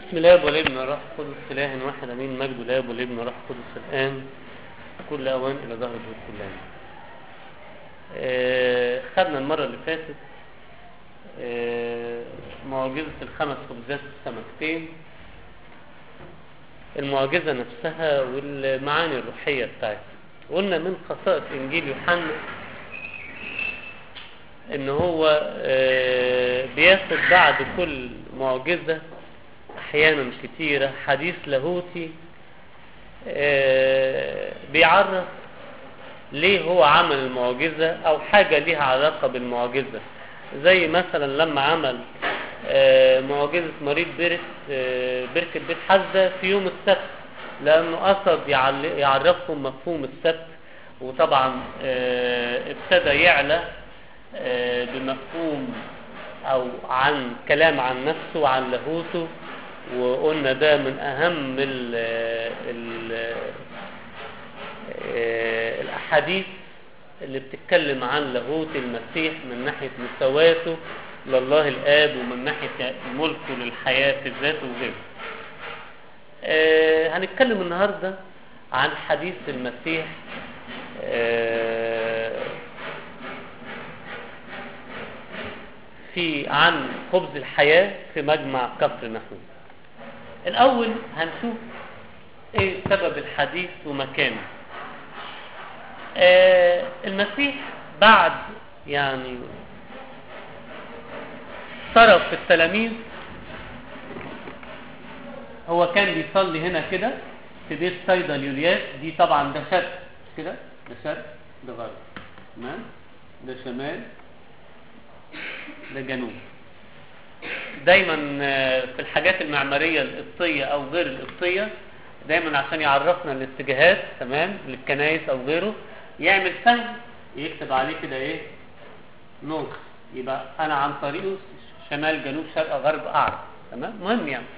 بسم الله والابن والروح القدس اله واحد امين مجد الاب والابن والروح القدس الان كل اوان الى ظهر الدور كلها آه خدنا المره اللي فاتت آه معجزه الخمس خبزات والسمكتين المعجزه نفسها والمعاني الروحيه بتاعتها قلنا من خصائص انجيل يوحنا ان هو آه بياخد بعد كل معجزه احيانا كتيرة حديث لاهوتي آه بيعرف ليه هو عمل المعجزة او حاجة ليها علاقة بالمعجزة زي مثلا لما عمل آه معجزة مريض برك آه بركة بيت حزة في يوم السبت لانه قصد يعرفهم مفهوم السبت وطبعا ابتدى يعلى بمفهوم او عن كلام عن نفسه وعن لاهوته وقلنا ده من اهم ال ال الاحاديث اللي بتتكلم عن لاهوت المسيح من ناحيه مساواته لله الاب ومن ناحيه ملكه للحياه في ذاته وغيره آه هنتكلم النهارده عن حديث المسيح آه في عن خبز الحياه في مجمع كفر نحوم الأول هنشوف إيه سبب الحديث ومكانه آه المسيح بعد يعني صرف التلاميذ هو كان بيصلي هنا كده في بيت صيدا اليولياس دي طبعا ده شرق كده ده شرق ده غرب تمام ده شمال ده جنوب دايما في الحاجات المعماريه القبطيه او غير القبطيه دايما عشان يعرفنا الاتجاهات تمام للكنايس او غيره يعمل سهم يكتب عليه كده ايه نور يبقى انا عن طريقه شمال جنوب شرق غرب اعرف تمام مهم يعني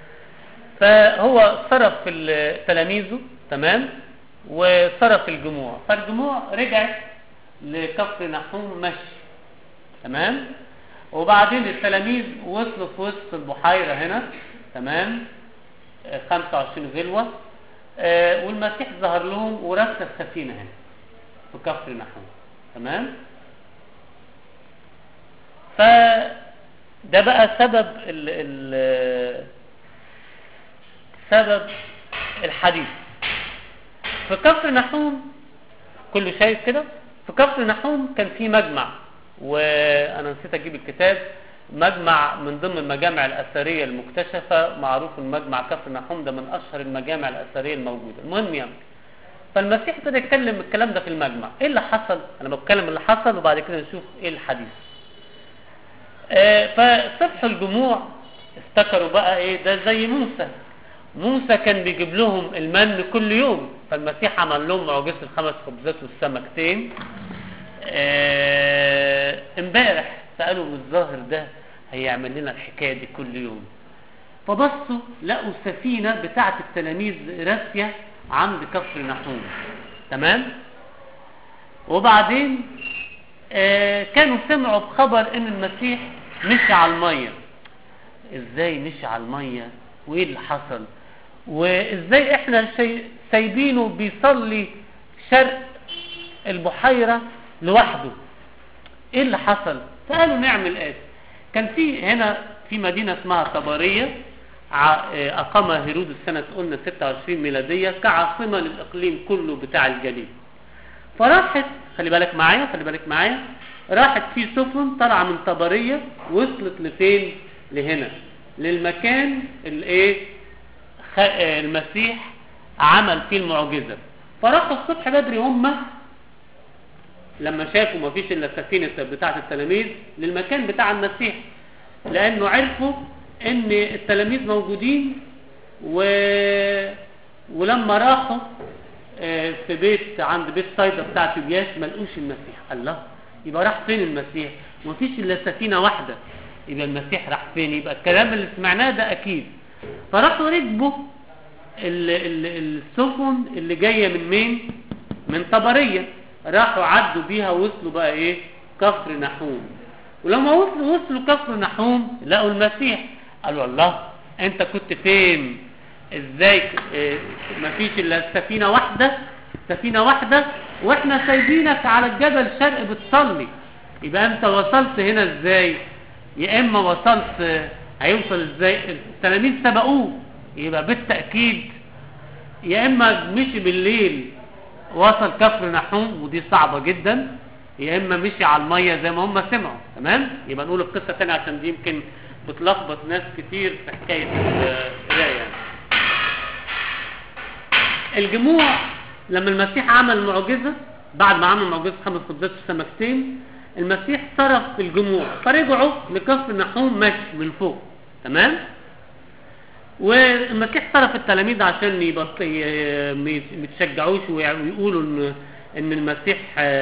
فهو صرف تلاميذه تمام وصرف الجموع فالجموع رجعت لكفر نحوم مشي تمام وبعدين التلاميذ وصلوا في وسط البحيرة هنا تمام 25 غلوة آه والمسيح ظهر لهم ورسى السفينة هنا في كفر نحوم تمام فده بقى سبب ال ال سبب الحديث في كفر نحوم كله شايف كده في كفر نحوم كان في مجمع وانا نسيت اجيب الكتاب مجمع من ضمن المجامع الاثريه المكتشفه معروف المجمع كفر نحوم ده من اشهر المجامع الاثريه الموجوده المهم يعني فالمسيح ابتدى يتكلم الكلام ده في المجمع ايه اللي حصل انا بتكلم اللي حصل وبعد كده نشوف ايه الحديث آه فصبحوا الجموع افتكروا بقى ايه ده زي موسى موسى كان بيجيب لهم المن كل يوم فالمسيح عمل لهم معجزه الخمس خبزات والسمكتين امبارح آه سألوا الظاهر ده هيعمل لنا الحكاية دي كل يوم فبصوا لقوا السفينة بتاعة التلاميذ راسية عند كفر نحوم تمام وبعدين آه كانوا سمعوا بخبر ان المسيح مشي على المية ازاي مشي على المية وايه اللي حصل وازاي احنا سايبينه بيصلي شرق البحيرة لوحده ايه اللي حصل فقالوا نعمل ايه كان في هنا في مدينة اسمها طبرية اقامها هيرودس سنة قلنا 26 ميلادية كعاصمة للاقليم كله بتاع الجليل فراحت خلي بالك معايا خلي بالك معايا راحت في سفن طالعة من طبرية وصلت لفين لهنا للمكان اللي ايه المسيح عمل فيه المعجزة فراحوا الصبح بدري هم لما شافوا ما فيش الا السفينه بتاعه التلاميذ للمكان بتاع المسيح لانه عرفوا ان التلاميذ موجودين و... ولما راحوا في بيت عند بيت صيدا بتاع تبياس ما لقوش المسيح الله يبقى راح فين المسيح ما فيش الا سفينه واحده يبقى المسيح راح فين يبقى الكلام اللي سمعناه ده اكيد فراحوا ركبوا السفن اللي جايه من مين من طبريه راحوا عدوا بيها وصلوا بقى ايه كفر نحوم ولما وصلوا وصلوا كفر نحوم لقوا المسيح قالوا الله انت كنت فين ازاي اه مفيش الا سفينة واحدة سفينة واحدة واحنا سايبينك على الجبل شرق بتصلي يبقى انت وصلت هنا ازاي يا اما وصلت اه هيوصل ازاي التلاميذ سبقوه يبقى بالتأكيد يا اما مشي بالليل وصل كفر نحوم ودي صعبة جدا يا اما مشي على المية زي ما هم سمعوا تمام يبقى نقول القصة تاني عشان دي يمكن بتلخبط ناس كتير في حكاية القراية يعني. الجموع لما المسيح عمل معجزة بعد ما عمل معجزة خمس خبزات وسمكتين المسيح صرف في الجموع فرجعوا لكفر نحوم مشي من فوق تمام والمسيح صرف التلاميذ عشان يبط... ما يتشجعوش ويقولوا ان ان المسيح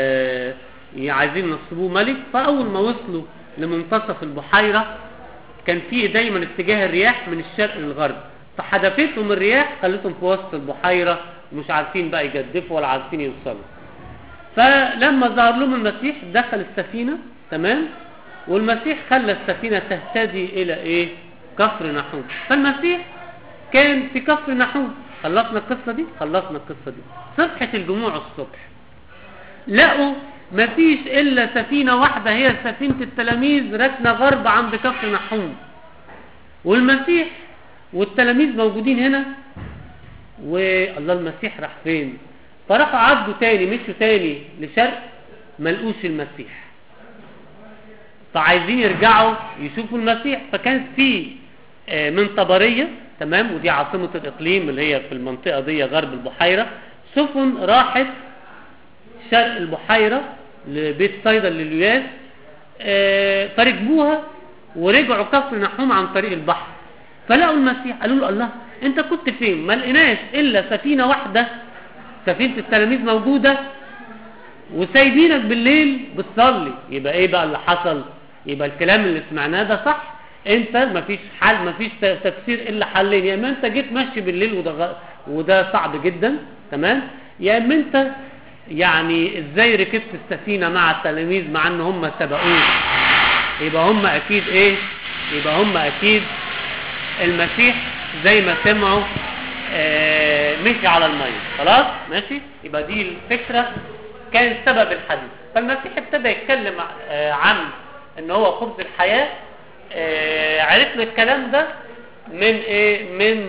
عايزين ينصبوه ملك فاول ما وصلوا لمنتصف البحيره كان في دايما اتجاه الرياح من الشرق للغرب فحدفتهم الرياح خلتهم في وسط البحيره ومش عارفين بقى يجدفوا ولا عارفين يوصلوا فلما ظهر لهم المسيح دخل السفينه تمام والمسيح خلى السفينه تهتدي الى ايه كفر نحوم فالمسيح كان في كفر نحوم خلصنا القصة دي خلصنا القصة دي صبحة الجموع الصبح لقوا مفيش إلا سفينة واحدة هي سفينة التلاميذ ركنة غرب عند كفر نحوم والمسيح والتلاميذ موجودين هنا والله المسيح راح فين فراحوا عدوا تاني مشوا تاني لشرق ملقوش المسيح فعايزين يرجعوا يشوفوا المسيح فكانت في من طبرية تمام ودي عاصمة الإقليم اللي هي في المنطقة دي غرب البحيرة سفن راحت شرق البحيرة لبيت صيدا للياس اه فركبوها ورجعوا كفر نحوم عن طريق البحر فلقوا المسيح قالوا له الله انت كنت فين ما لقيناش الا سفينة واحدة سفينة التلاميذ موجودة وسايبينك بالليل بتصلي يبقى ايه بقى اللي حصل يبقى الكلام اللي سمعناه ده صح انت مفيش حل مفيش تفسير الا حلين يا اما انت جيت ماشي بالليل وده غ... وده صعب جدا تمام يا اما انت يعني ازاي ركبت السفينه مع التلاميذ مع ان هم سبقوك يبقى هم اكيد ايه يبقى هم اكيد المسيح زي ما سمعوا آه مشي على الميه خلاص ماشي يبقى دي الفكره كان سبب الحديث فالمسيح ابتدى يتكلم آه عن ان هو خبز الحياه آه عرفنا الكلام ده من ايه من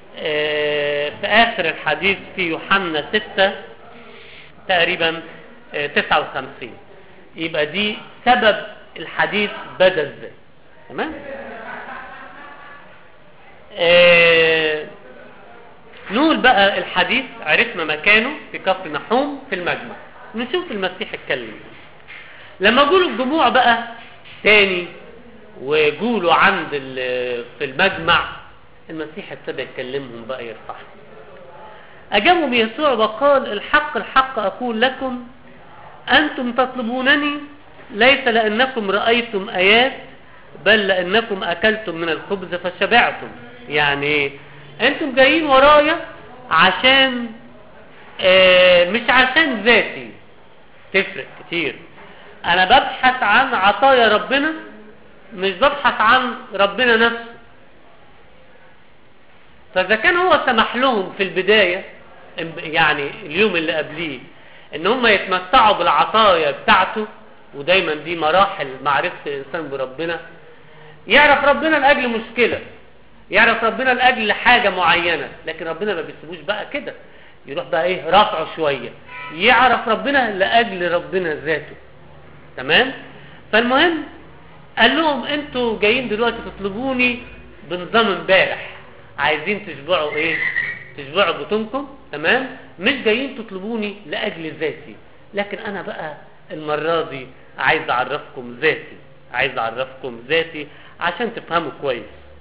آه في اخر الحديث في يوحنا 6 تقريبا آه 59 يبقى دي سبب الحديث بدا ازاي تمام نقول بقى الحديث عرفنا مكانه في كفر نحوم في المجمع نشوف المسيح اتكلم لما جولوا الجموع بقى تاني وجولوا عند في المجمع المسيح ابتدى يكلمهم بقى يرفعهم أجابهم يسوع وقال الحق الحق أقول لكم أنتم تطلبونني ليس لأنكم رأيتم آيات بل لأنكم أكلتم من الخبز فشبعتم يعني أنتم جايين ورايا عشان آه مش عشان ذاتي تفرق كتير أنا ببحث عن عطايا ربنا مش ببحث عن ربنا نفسه فإذا كان هو سمح لهم في البداية يعني اليوم اللي قبليه ان هم يتمتعوا بالعطايا بتاعته ودايما دي مراحل معرفة الإنسان بربنا يعرف ربنا لأجل مشكلة يعرف ربنا لأجل حاجة معينة لكن ربنا ما بيسيبوش بقى كده يروح بقى ايه رافعه شوية يعرف ربنا لأجل ربنا ذاته تمام فالمهم قال لهم انتوا جايين دلوقتي تطلبوني بنظام امبارح عايزين تشبعوا ايه تشبعوا بطونكم تمام مش جايين تطلبوني لاجل ذاتي لكن انا بقى المره دي عايز اعرفكم ذاتي عايز اعرفكم ذاتي عشان تفهموا كويس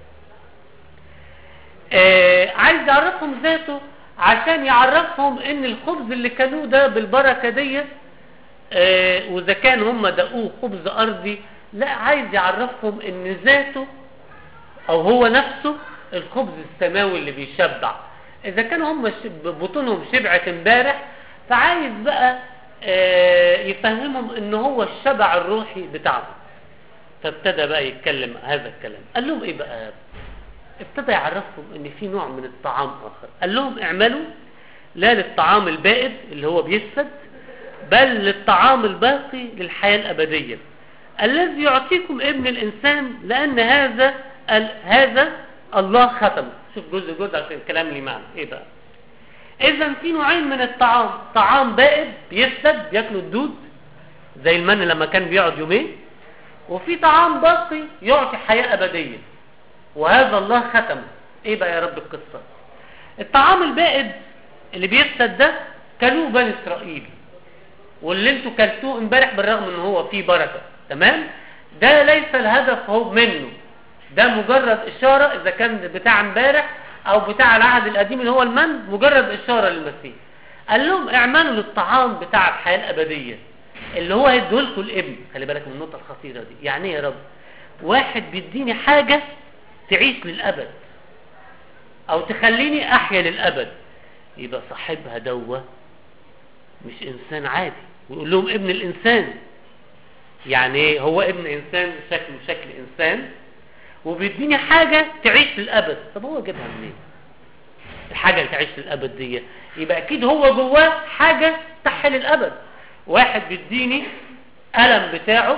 آه عايز يعرفهم ذاته عشان يعرفهم ان الخبز اللي كانوه ده بالبركه دي آه واذا كان هم دقوه خبز ارضي لا عايز يعرفهم ان ذاته او هو نفسه الخبز السماوي اللي بيشبع اذا كانوا هم بطونهم شبعت امبارح فعايز بقى آه يفهمهم ان هو الشبع الروحي بتاعهم فابتدى بقى يتكلم هذا الكلام قال لهم ايه بقى ابتدى يعرفهم ان في نوع من الطعام اخر قال لهم اعملوا لا للطعام البائد اللي هو بيفسد بل للطعام الباقي للحياة الأبدية الذي يعطيكم ابن الإنسان لأن هذا ال... هذا الله ختم شوف جزء جزء عشان الكلام لي معنى ايه بقى اذا في نوعين من الطعام طعام بائد بيفسد بياكلوا الدود زي المن لما كان بيقعد يومين وفي طعام باقي يعطي حياة أبدية وهذا الله ختمه ايه بقى يا رب القصة الطعام البائد اللي بيفسد ده كلوه بني اسرائيل واللي انتوا كلتوه امبارح بالرغم ان هو فيه بركة تمام ده ليس الهدف هو منه ده مجرد اشارة اذا كان بتاع امبارح او بتاع العهد القديم اللي هو المن مجرد اشارة للمسيح قال لهم اعملوا للطعام بتاع الحياة الابدية اللي هو هيديهولكوا الابن خلي بالك من النقطة الخطيرة دي يعني ايه يا رب واحد بيديني حاجة تعيش للابد او تخليني احيا للابد يبقى صاحبها دوه مش انسان عادي ويقول لهم ابن الانسان يعني ايه هو ابن انسان شكله شكل انسان وبيديني حاجة تعيش للابد طب هو جابها منين الحاجة اللي تعيش للابد دي يبقى اكيد هو جواه حاجة تحيا للابد واحد بيديني قلم بتاعه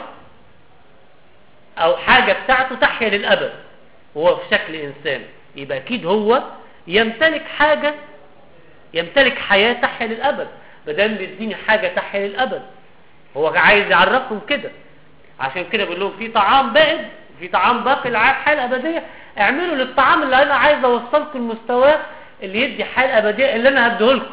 او حاجة بتاعته تحيا للابد وهو في شكل انسان يبقى اكيد هو يمتلك حاجة يمتلك حياة تحيا للابد مادام بيديني حاجة تحيا للابد هو عايز يعرفهم كده عشان كده بيقول لهم في طعام بائد في طعام باقي الحياة الابدية اعملوا للطعام اللي انا عايز اوصلكم المستوى اللي يدي حياة الابدية اللي انا هديهولكم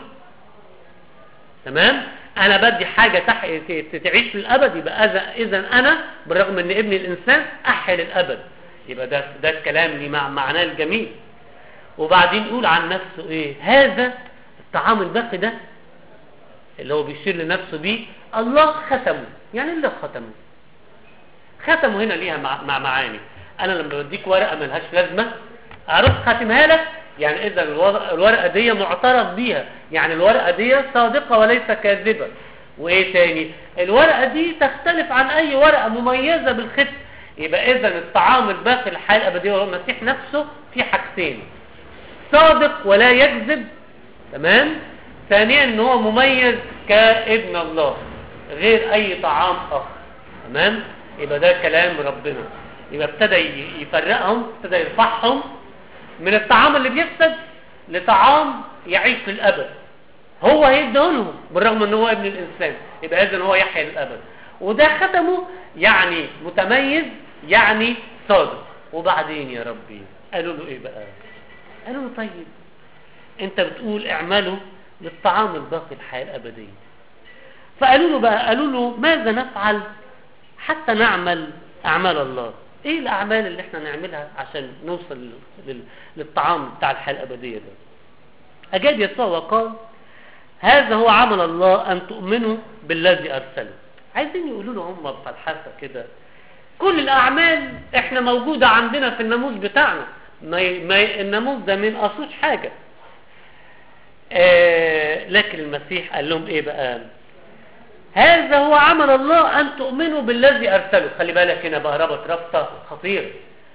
تمام انا بدي حاجة تح... تعيش للابد يبقى اذا انا بالرغم ان ابن الانسان احيا للابد يبقى ده ده الكلام اللي مع معناه الجميل وبعدين يقول عن نفسه ايه هذا الطعام الباقي ده اللي هو بيشير لنفسه بيه الله ختمه يعني الله ختمه ختمه هنا ليها مع, مع معاني انا لما بديك ورقه ملهاش لازمه اروح خاتمها لك يعني اذا الورقه دي معترف بيها يعني الورقه دي صادقه وليس كاذبه وايه تاني الورقه دي تختلف عن اي ورقه مميزه بالختم يبقى اذا الطعام الباقي للحياه الابديه وهو المسيح نفسه في حاجتين صادق ولا يكذب تمام ثانيا ان هو مميز كابن الله غير اي طعام اخر تمام يبقى ده كلام ربنا يبقى ابتدى يفرقهم ابتدى يرفعهم من الطعام اللي بيفسد لطعام يعيش للابد هو هيديهولهم بالرغم ان هو ابن الانسان يبقى اذا هو يحيا للابد وده ختمه يعني متميز يعني صادق وبعدين يا ربي قالوا له ايه بقى قالوا له طيب انت بتقول اعملوا للطعام الباقي الحياة الأبدية فقالوا له بقى قالوا له ماذا نفعل حتى نعمل أعمال الله ايه الأعمال اللي احنا نعملها عشان نوصل لل... للطعام بتاع الحياة الأبدية ده أجاب يسوع وقال هذا هو عمل الله أن تؤمنوا بالذي أرسله عايزين يقولوا له هم بفلحفة كده كل الأعمال احنا موجودة عندنا في الناموس بتاعنا ما, ما الناموس ده ما ينقصوش حاجة آه لكن المسيح قال لهم ايه بقى هذا هو عمل الله ان تؤمنوا بالذي ارسله خلي بالك هنا بقى ربط ربطه خطيره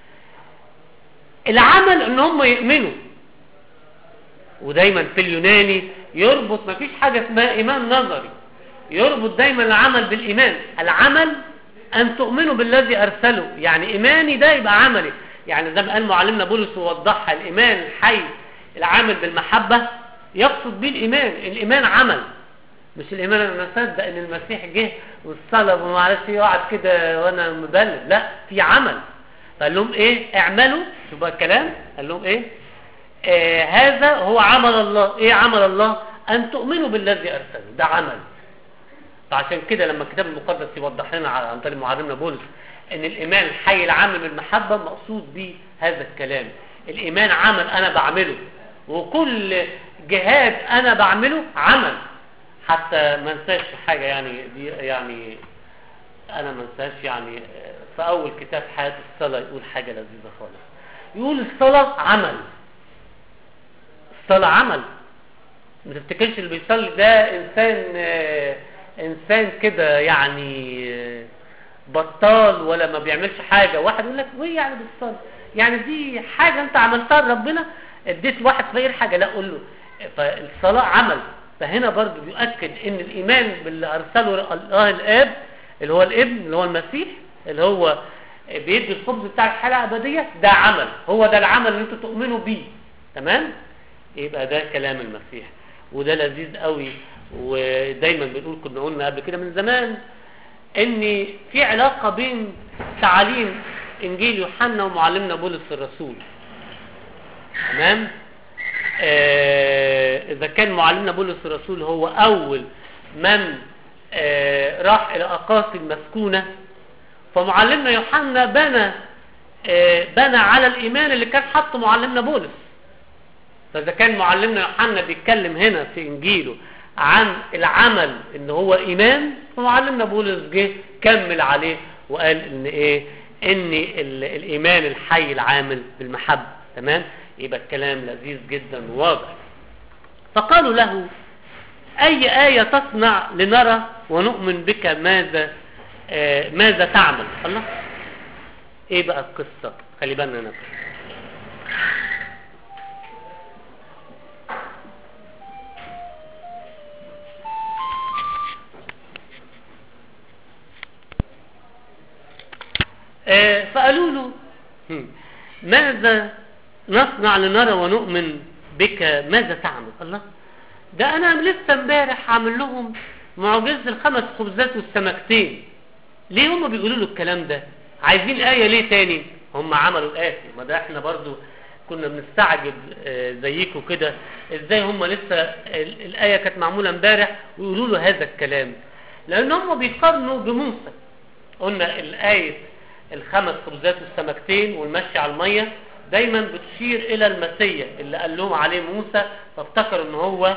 العمل ان هم يؤمنوا ودايما في اليوناني يربط مفيش حاجه اسمها ايمان نظري يربط دايما العمل بالايمان العمل ان تؤمنوا بالذي ارسله يعني ايماني ده يبقى عملي يعني زي ما قال معلمنا بولس ووضحها الايمان الحي العامل بالمحبه يقصد بيه الايمان الايمان عمل مش الايمان انا اصدق ان المسيح جه والصلب وما عرفش يقعد كده وانا مبلد لا في عمل فقال لهم ايه اعملوا شوف بقى الكلام قال لهم ايه آه هذا هو عمل الله ايه عمل الله ان تؤمنوا بالذي ارسله ده عمل فعشان كده لما الكتاب المقدس يوضح لنا عن طريق معلمنا بولس ان الايمان الحي العام بالمحبه مقصود به هذا الكلام الايمان عمل انا بعمله وكل جهاد انا بعمله عمل حتى ما انساش حاجه يعني دي يعني انا ما انساش يعني في اول كتاب حياه الصلاه يقول حاجه لذيذه خالص يقول الصلاه عمل الصلاه عمل ما تفتكرش اللي بيصلي ده انسان انسان كده يعني بطال ولا ما بيعملش حاجة واحد يقول لك وايه يعني بطال يعني دي حاجة انت عملتها لربنا اديت واحد فقير حاجة لا قول له فالصلاة عمل فهنا برضو بيؤكد ان الايمان باللي ارسله الله الاب اللي هو الابن اللي هو المسيح اللي هو بيدي الخبز بتاع الحياة الابدية ده عمل هو ده العمل اللي انتوا تؤمنوا بيه تمام يبقى ده كلام المسيح وده لذيذ قوي ودايما بنقول كنا قلنا قبل كده من زمان ان في علاقة بين تعاليم انجيل يوحنا ومعلمنا بولس الرسول تمام آه اذا كان معلمنا بولس الرسول هو اول من آه راح الى اقاصي المسكونة فمعلمنا يوحنا بنى آه بنى على الايمان اللي كان حاطه معلمنا بولس فاذا كان معلمنا يوحنا بيتكلم هنا في انجيله عن العمل ان هو ايمان فمعلمنا بولس جه كمل عليه وقال ان ايه ان الايمان الحي العامل بالمحبه تمام يبقى الكلام لذيذ جدا وواضح فقالوا له اي ايه تصنع لنرى ونؤمن بك ماذا آه ماذا تعمل الله ايه بقى القصه خلي بالنا نفسك آه فقالوا له ماذا نصنع لنرى ونؤمن بك ماذا تعمل الله ده انا لسه امبارح عامل لهم معجزه الخمس خبزات والسمكتين ليه هم بيقولوا له الكلام ده عايزين ايه ليه تاني هم عملوا الاتي ما ده احنا برضو كنا بنستعجب آه زيكم كده ازاي هم لسه الايه كانت معموله امبارح ويقولوا له هذا الكلام لان هم بيقارنوا بموسى قلنا الايه الخمس خبزات والسمكتين والمشي على الميه دايما بتشير الى المسيا اللي قال لهم عليه موسى فافتكروا ان هو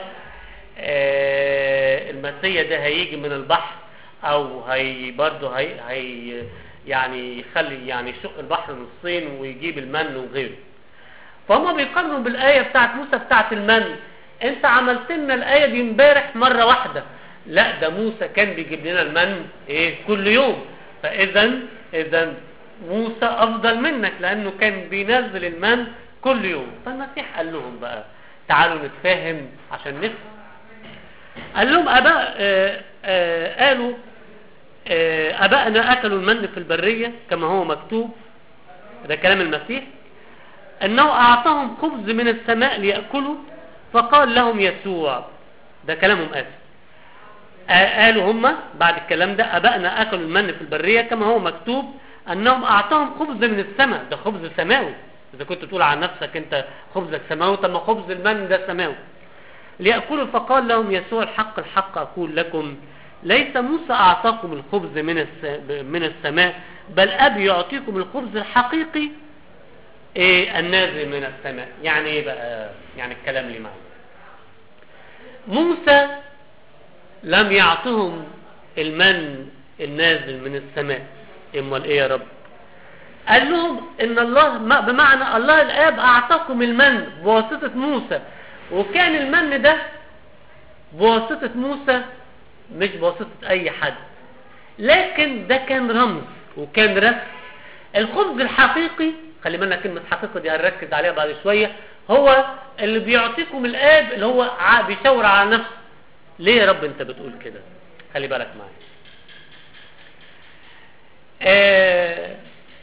آه المسيا ده هيجي من البحر او هي برضه هي, هي يعني يخلي يعني يشق البحر نصين ويجيب المن وغيره فهم بيقارنوا بالايه بتاعت موسى بتاعت المن انت عملت لنا الايه دي امبارح مره واحده لا ده موسى كان بيجيب لنا المن ايه كل يوم فاذا اذا موسى افضل منك لانه كان بينزل المن كل يوم فالمسيح قال لهم بقى تعالوا نتفاهم عشان نفهم قال لهم اباء آآ آآ قالوا آآ ابائنا اكلوا المن في البريه كما هو مكتوب ده كلام المسيح انه اعطاهم خبز من السماء لياكلوا فقال لهم يسوع ده كلامهم اسف قالوا هم بعد الكلام ده ابائنا اكلوا المن في البريه كما هو مكتوب انهم اعطاهم خبز من السماء ده خبز سماوي اذا كنت تقول عن نفسك انت خبزك سماوي طب ما خبز المن ده سماوي ليأكلوا فقال لهم يسوع الحق الحق أقول لكم ليس موسى أعطاكم الخبز من من السماء بل أبي يعطيكم الخبز الحقيقي إيه النازل من السماء يعني إيه بقى يعني الكلام اللي معه موسى لم يعطهم المن النازل من السماء امال ايه يا رب قال لهم ان الله بمعنى الله الاب اعطاكم المن بواسطه موسى وكان المن ده بواسطه موسى مش بواسطه اي حد لكن ده كان رمز وكان رسم الخبز الحقيقي خلي بالنا كلمه حقيقي دي هنركز عليها بعد شويه هو اللي بيعطيكم الاب اللي هو بيشاور على نفسه ليه يا رب انت بتقول كده خلي بالك معايا آه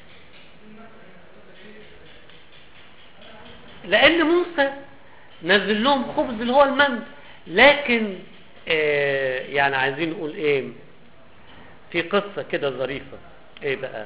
لان موسى نزل لهم خبز اللي هو المن لكن آه يعني عايزين نقول ايه في قصة كده ظريفة ايه بقى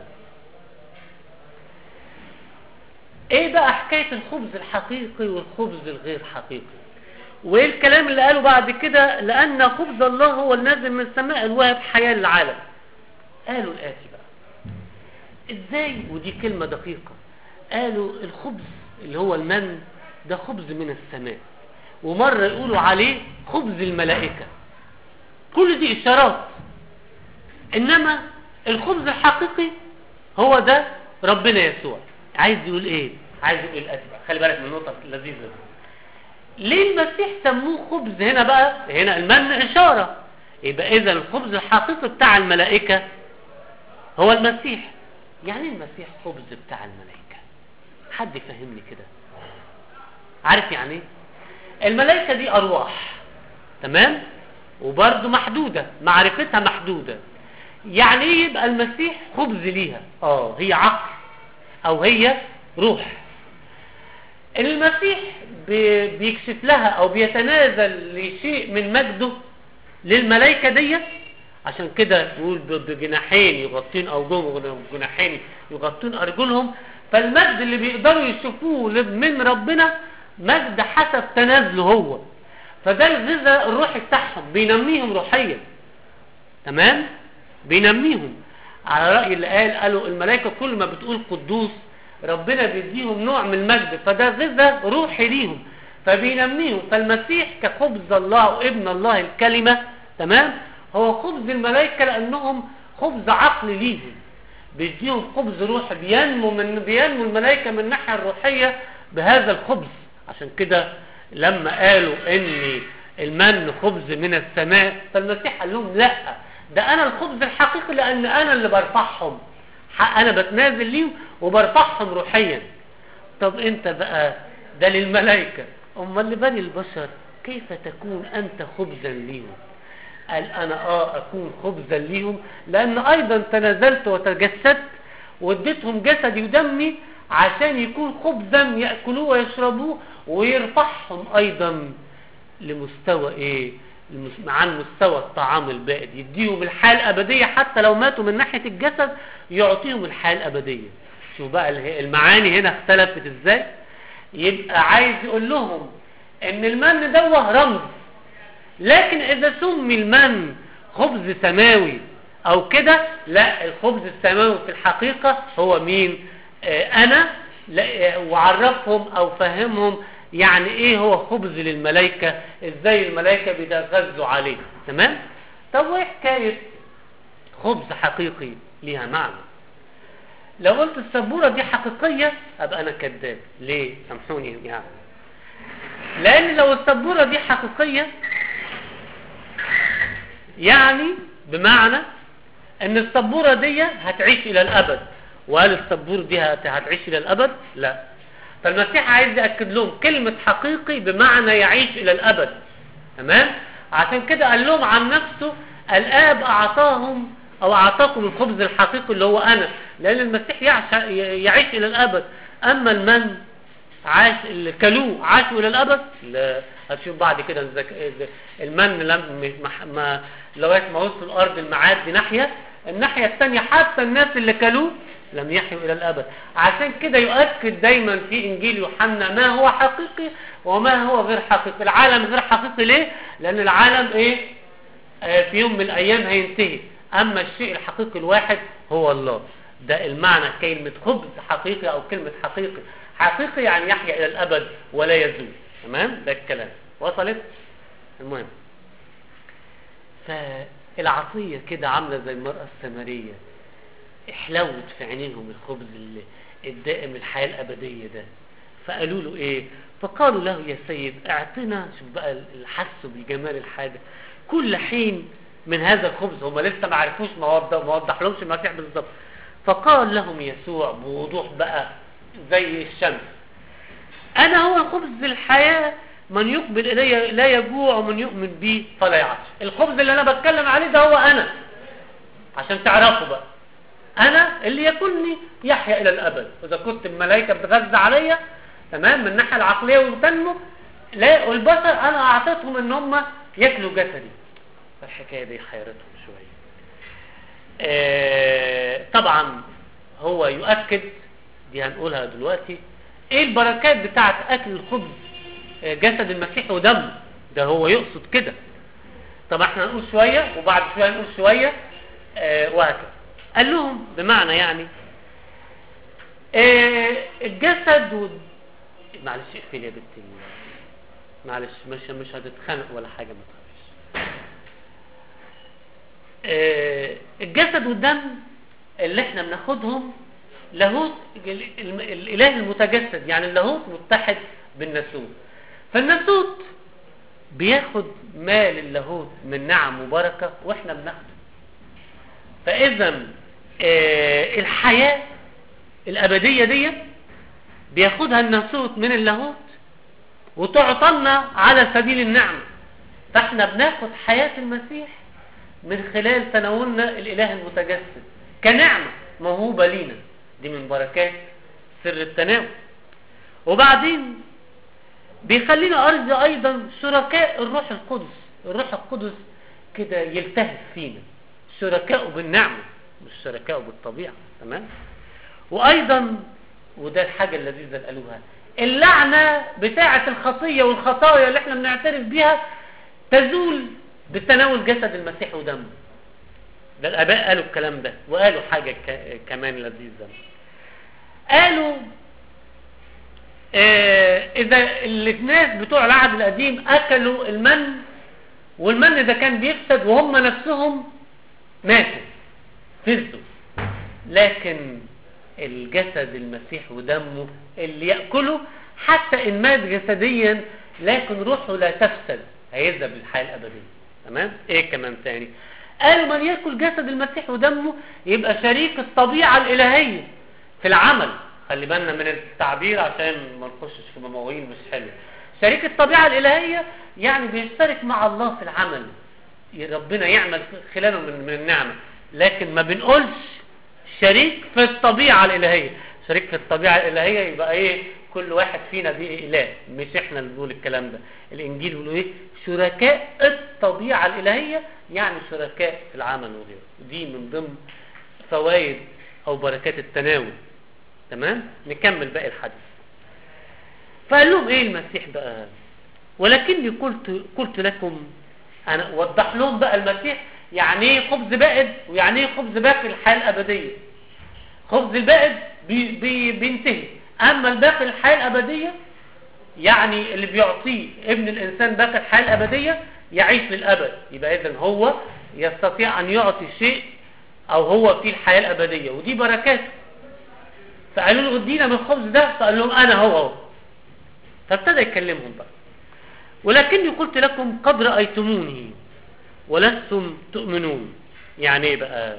ايه بقى حكاية الخبز الحقيقي والخبز الغير حقيقي وايه الكلام اللي قاله بعد كده لان خبز الله هو النازل من السماء الواهب حياة للعالم قالوا الآتي بقى ازاي ودي كلمة دقيقة قالوا الخبز اللي هو المن ده خبز من السماء ومرة يقولوا عليه خبز الملائكة كل دي إشارات إنما الخبز الحقيقي هو ده ربنا يسوع عايز يقول إيه عايز يقول الآتي بقى خلي بالك من النقطة اللذيذة دي ليه المسيح سموه خبز هنا بقى هنا المن إشارة يبقى إذا الخبز الحقيقي بتاع الملائكة هو المسيح يعني إيه المسيح خبز بتاع الملائكة حد يفهمني كده عارف يعني ايه الملائكة دي أرواح تمام وبرضه محدودة معرفتها محدودة يعني ايه يبقى المسيح خبز ليها اه هي عقل او هي روح المسيح بي- بيكشف لها او بيتنازل لشيء من مجده للملائكة ديت عشان كده يقول ب- بجناحين يغطين اوجههم وجناحين يغطون ارجلهم فالمجد اللي بيقدروا يشوفوه لب- من ربنا مجد حسب تنازله هو فده الغذاء الروحي بتاعهم بينميهم روحيا تمام بينميهم على رأي اللي قال قالوا الملائكة كل ما بتقول قدوس ربنا بيديهم نوع من المجد فده غذاء روحي ليهم فبينميهم فالمسيح كخبز الله وابن الله الكلمة تمام هو خبز الملائكة لأنهم خبز عقل ليهم بيديهم خبز روحي بينمو من بينمو الملائكة من الناحية الروحية بهذا الخبز عشان كده لما قالوا ان المن خبز من السماء فالمسيح قال لهم لا ده انا الخبز الحقيقي لان انا اللي برفعهم ح- انا بتنازل ليهم وبرفعهم روحيا طب انت بقى ده للملائكة امال لبني البشر كيف تكون انت خبزا ليهم قال انا اه اكون خبزا ليهم لان ايضا تنازلت وتجسدت واديتهم جسدي ودمي عشان يكون خبزا ياكلوه ويشربوه ويرفعهم ايضا لمستوى ايه المس- عن مستوى الطعام البائد يديهم الحياه الابديه حتى لو ماتوا من ناحيه الجسد يعطيهم الحياه الابديه شوف بقى اله- المعاني هنا اختلفت ازاي يبقى عايز يقول لهم ان المن دوه رمز لكن اذا سمي المن خبز سماوي او كده لا الخبز السماوي في الحقيقة هو مين آه انا لا- آه، وعرفهم او فهمهم يعني ايه هو خبز للملائكة ازاي الملائكة بيتغذوا عليه تمام طب وايه حكاية خبز حقيقي ليها معنى لو قلت السبورة دي حقيقية ابقى انا كذاب ليه سامحوني يعني لان لو السبورة دي حقيقية يعني بمعنى ان السبورة دي هتعيش الى الابد وهل السبورة دي هت- هتعيش الى الابد لا فالمسيح عايز يأكد لهم كلمة حقيقي بمعنى يعيش الى الابد تمام عشان كده قال لهم عن نفسه الاب اعطاهم او اعطاكم الخبز الحقيقي اللي هو انا لان المسيح يعش- يعيش الى الابد اما المن عاش اللي كلوه عاشوا الى الابد لا هتشوف بعد كده الزك... المن لم مش- ما... ما لغايه ما وصل الارض المعاد دي ناحيه الناحيه الثانيه حتى الناس اللي كلوه لم يحيوا الى الابد عشان كده يؤكد دايما في انجيل يوحنا ما هو حقيقي وما هو غير حقيقي العالم غير حقيقي ليه لان العالم ايه آه، في يوم من الايام هينتهي اما الشيء الحقيقي الواحد هو الله ده المعنى كلمة خبز حقيقي او كلمة حقيقي حقيقي يعني يحيا الى الابد ولا يزول تمام ده الكلام وصلت المهم فالعطية كده عاملة زي المرأة السمرية احلوت في عينيهم الخبز اللي الدائم الحياة الأبدية ده فقالوا له ايه فقالوا له يا سيد اعطنا شوف بقى اللي حسوا بجمال الحاجة كل حين من هذا الخبز هم لسه ما عرفوش ما وضح ما وضح لهمش المسيح بالظبط فقال لهم يسوع بوضوح بقى زي الشمس انا هو خبز الحياة من يقبل الي لا يجوع ومن يؤمن بي فلا يعطش الخبز اللي انا بتكلم عليه ده هو انا عشان تعرفوا بقى انا اللي ياكلني يحيا الى الابد اذا كنت الملائكه بتغذى عليا تمام من الناحيه العقليه وتنمو لا والبشر انا اعطيتهم ان هم ياكلوا جسدي الحكايه دي حيرتهم شويه آه طبعا هو يؤكد دي هنقولها دلوقتي ايه البركات بتاعت اكل الخبز آه، جسد المسيح ودمه ده هو يقصد كده طب احنا هنقول شويه وبعد شويه نقول شويه آه وهكذا قال لهم بمعنى يعني آه الجسد و... معلش اقفلي يا بنتي معلش مش مش هتتخانق ولا حاجه ما تخافيش آه الجسد والدم اللي احنا بناخدهم لاهوت ال- ال- الاله المتجسد يعني اللاهوت متحد بالناسوت فالناسوت بياخد مال اللاهوت من نعم وبركه واحنا بناخده فاذا آه الحياة الأبدية دي بياخدها الناسوت من اللاهوت وتعطلنا على سبيل النعمة فاحنا بناخد حياة المسيح من خلال تناولنا الإله المتجسد كنعمة موهوبة لينا دي من بركات سر التناول وبعدين بيخلينا أرض أيضا شركاء الروح القدس الروح القدس كده يلتهب فينا شركاء بالنعمة مش شركاء بالطبيعة تمام وأيضا وده الحاجة اللذيذة اللي قالوها اللعنة بتاعة الخطية والخطايا اللي احنا بنعترف بيها تزول بتناول جسد المسيح ودمه ده الآباء قالوا الكلام ده وقالوا حاجة ك... كمان لذيذة قالوا اه إذا الناس بتوع العهد القديم أكلوا المن والمن ده كان بيفسد وهم نفسهم ماتوا فزوا لكن الجسد المسيح ودمه اللي يأكله حتى إن مات جسديا لكن روحه لا تفسد هيذهب للحياة الأبدية تمام ايه كمان تاني قالوا من يأكل جسد المسيح ودمه يبقى شريك الطبيعة الإلهية في العمل خلي بالنا من التعبير عشان ما نخشش في مواويل مش حلوه شريك الطبيعة الإلهية يعني بيشترك مع الله في العمل ربنا يعمل خلاله من, من النعمة لكن ما بنقولش شريك في الطبيعة الإلهية شريك في الطبيعة الإلهية يبقى إيه كل واحد فينا دي إله مش إحنا اللي بنقول الكلام ده الإنجيل بيقول إيه شركاء الطبيعة الإلهية يعني شركاء في العمل وغيره دي من ضمن فوائد أو بركات التناول تمام نكمل باقي الحديث فقال لهم إيه المسيح بقى ولكني قلت قلت لكم أنا وضح لهم بقى المسيح يعني ايه خبز بائد ويعني ايه خبز باقي الحياة الأبدية خبز البائد بي بي بينتهي أما الباقي الحياة الأبدية يعني اللي بيعطيه ابن الإنسان باقي الحياة الأبدية يعيش للأبد يبقى إذن هو يستطيع أن يعطي شيء أو هو في الحياة الأبدية ودي بركاته فقالوا له ادينا من الخبز ده فقال لهم أنا هو هو فابتدى يكلمهم بقى ولكني قلت لكم قد رأيتموني ولستم تؤمنون يعني ايه بقى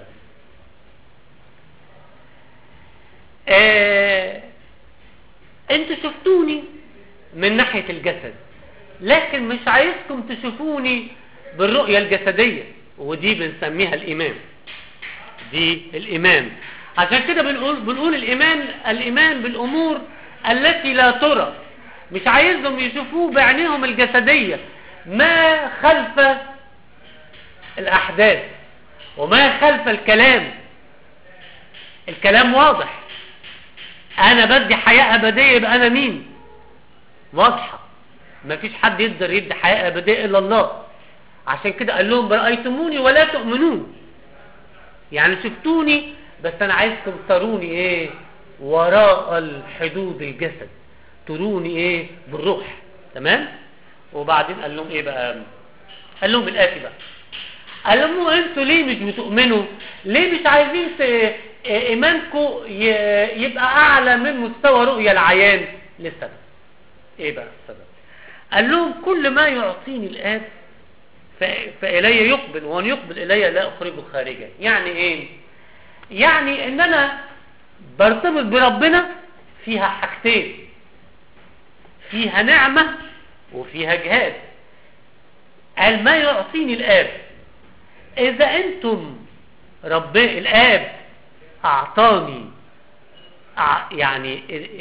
آه انتوا شفتوني من ناحية الجسد لكن مش عايزكم تشوفوني بالرؤية الجسدية ودي بنسميها الإيمان دي الإيمان عشان كده بنقول, بنقول الإيمان الإيمان بالأمور التي لا ترى مش عايزهم يشوفوه بعينيهم الجسدية ما خلف الأحداث وما خلف الكلام الكلام واضح أنا بدي حياة أبدية يبقى أنا مين واضحة ما فيش حد يقدر يدي حياة أبدية إلا الله عشان كده قال لهم رأيتموني ولا تؤمنون يعني شفتوني بس أنا عايزكم تروني إيه وراء الحدود الجسد تروني إيه بالروح تمام وبعدين قال لهم إيه بقى قال لهم الآتي بقى قال لهم انتوا ليه مش بتؤمنوا ليه مش عايزين ايمانكم يبقى اعلى من مستوى رؤية العيان للسبب ايه بقى السبب قال لهم كل ما يعطيني الاب فإلي يقبل وان يقبل إلي لا أخرجه خارجا يعني ايه يعني ان انا برتبط بربنا فيها حاجتين فيها نعمة وفيها جهاد قال ما يعطيني الآب إذا أنتم رب الآب أعطاني يعني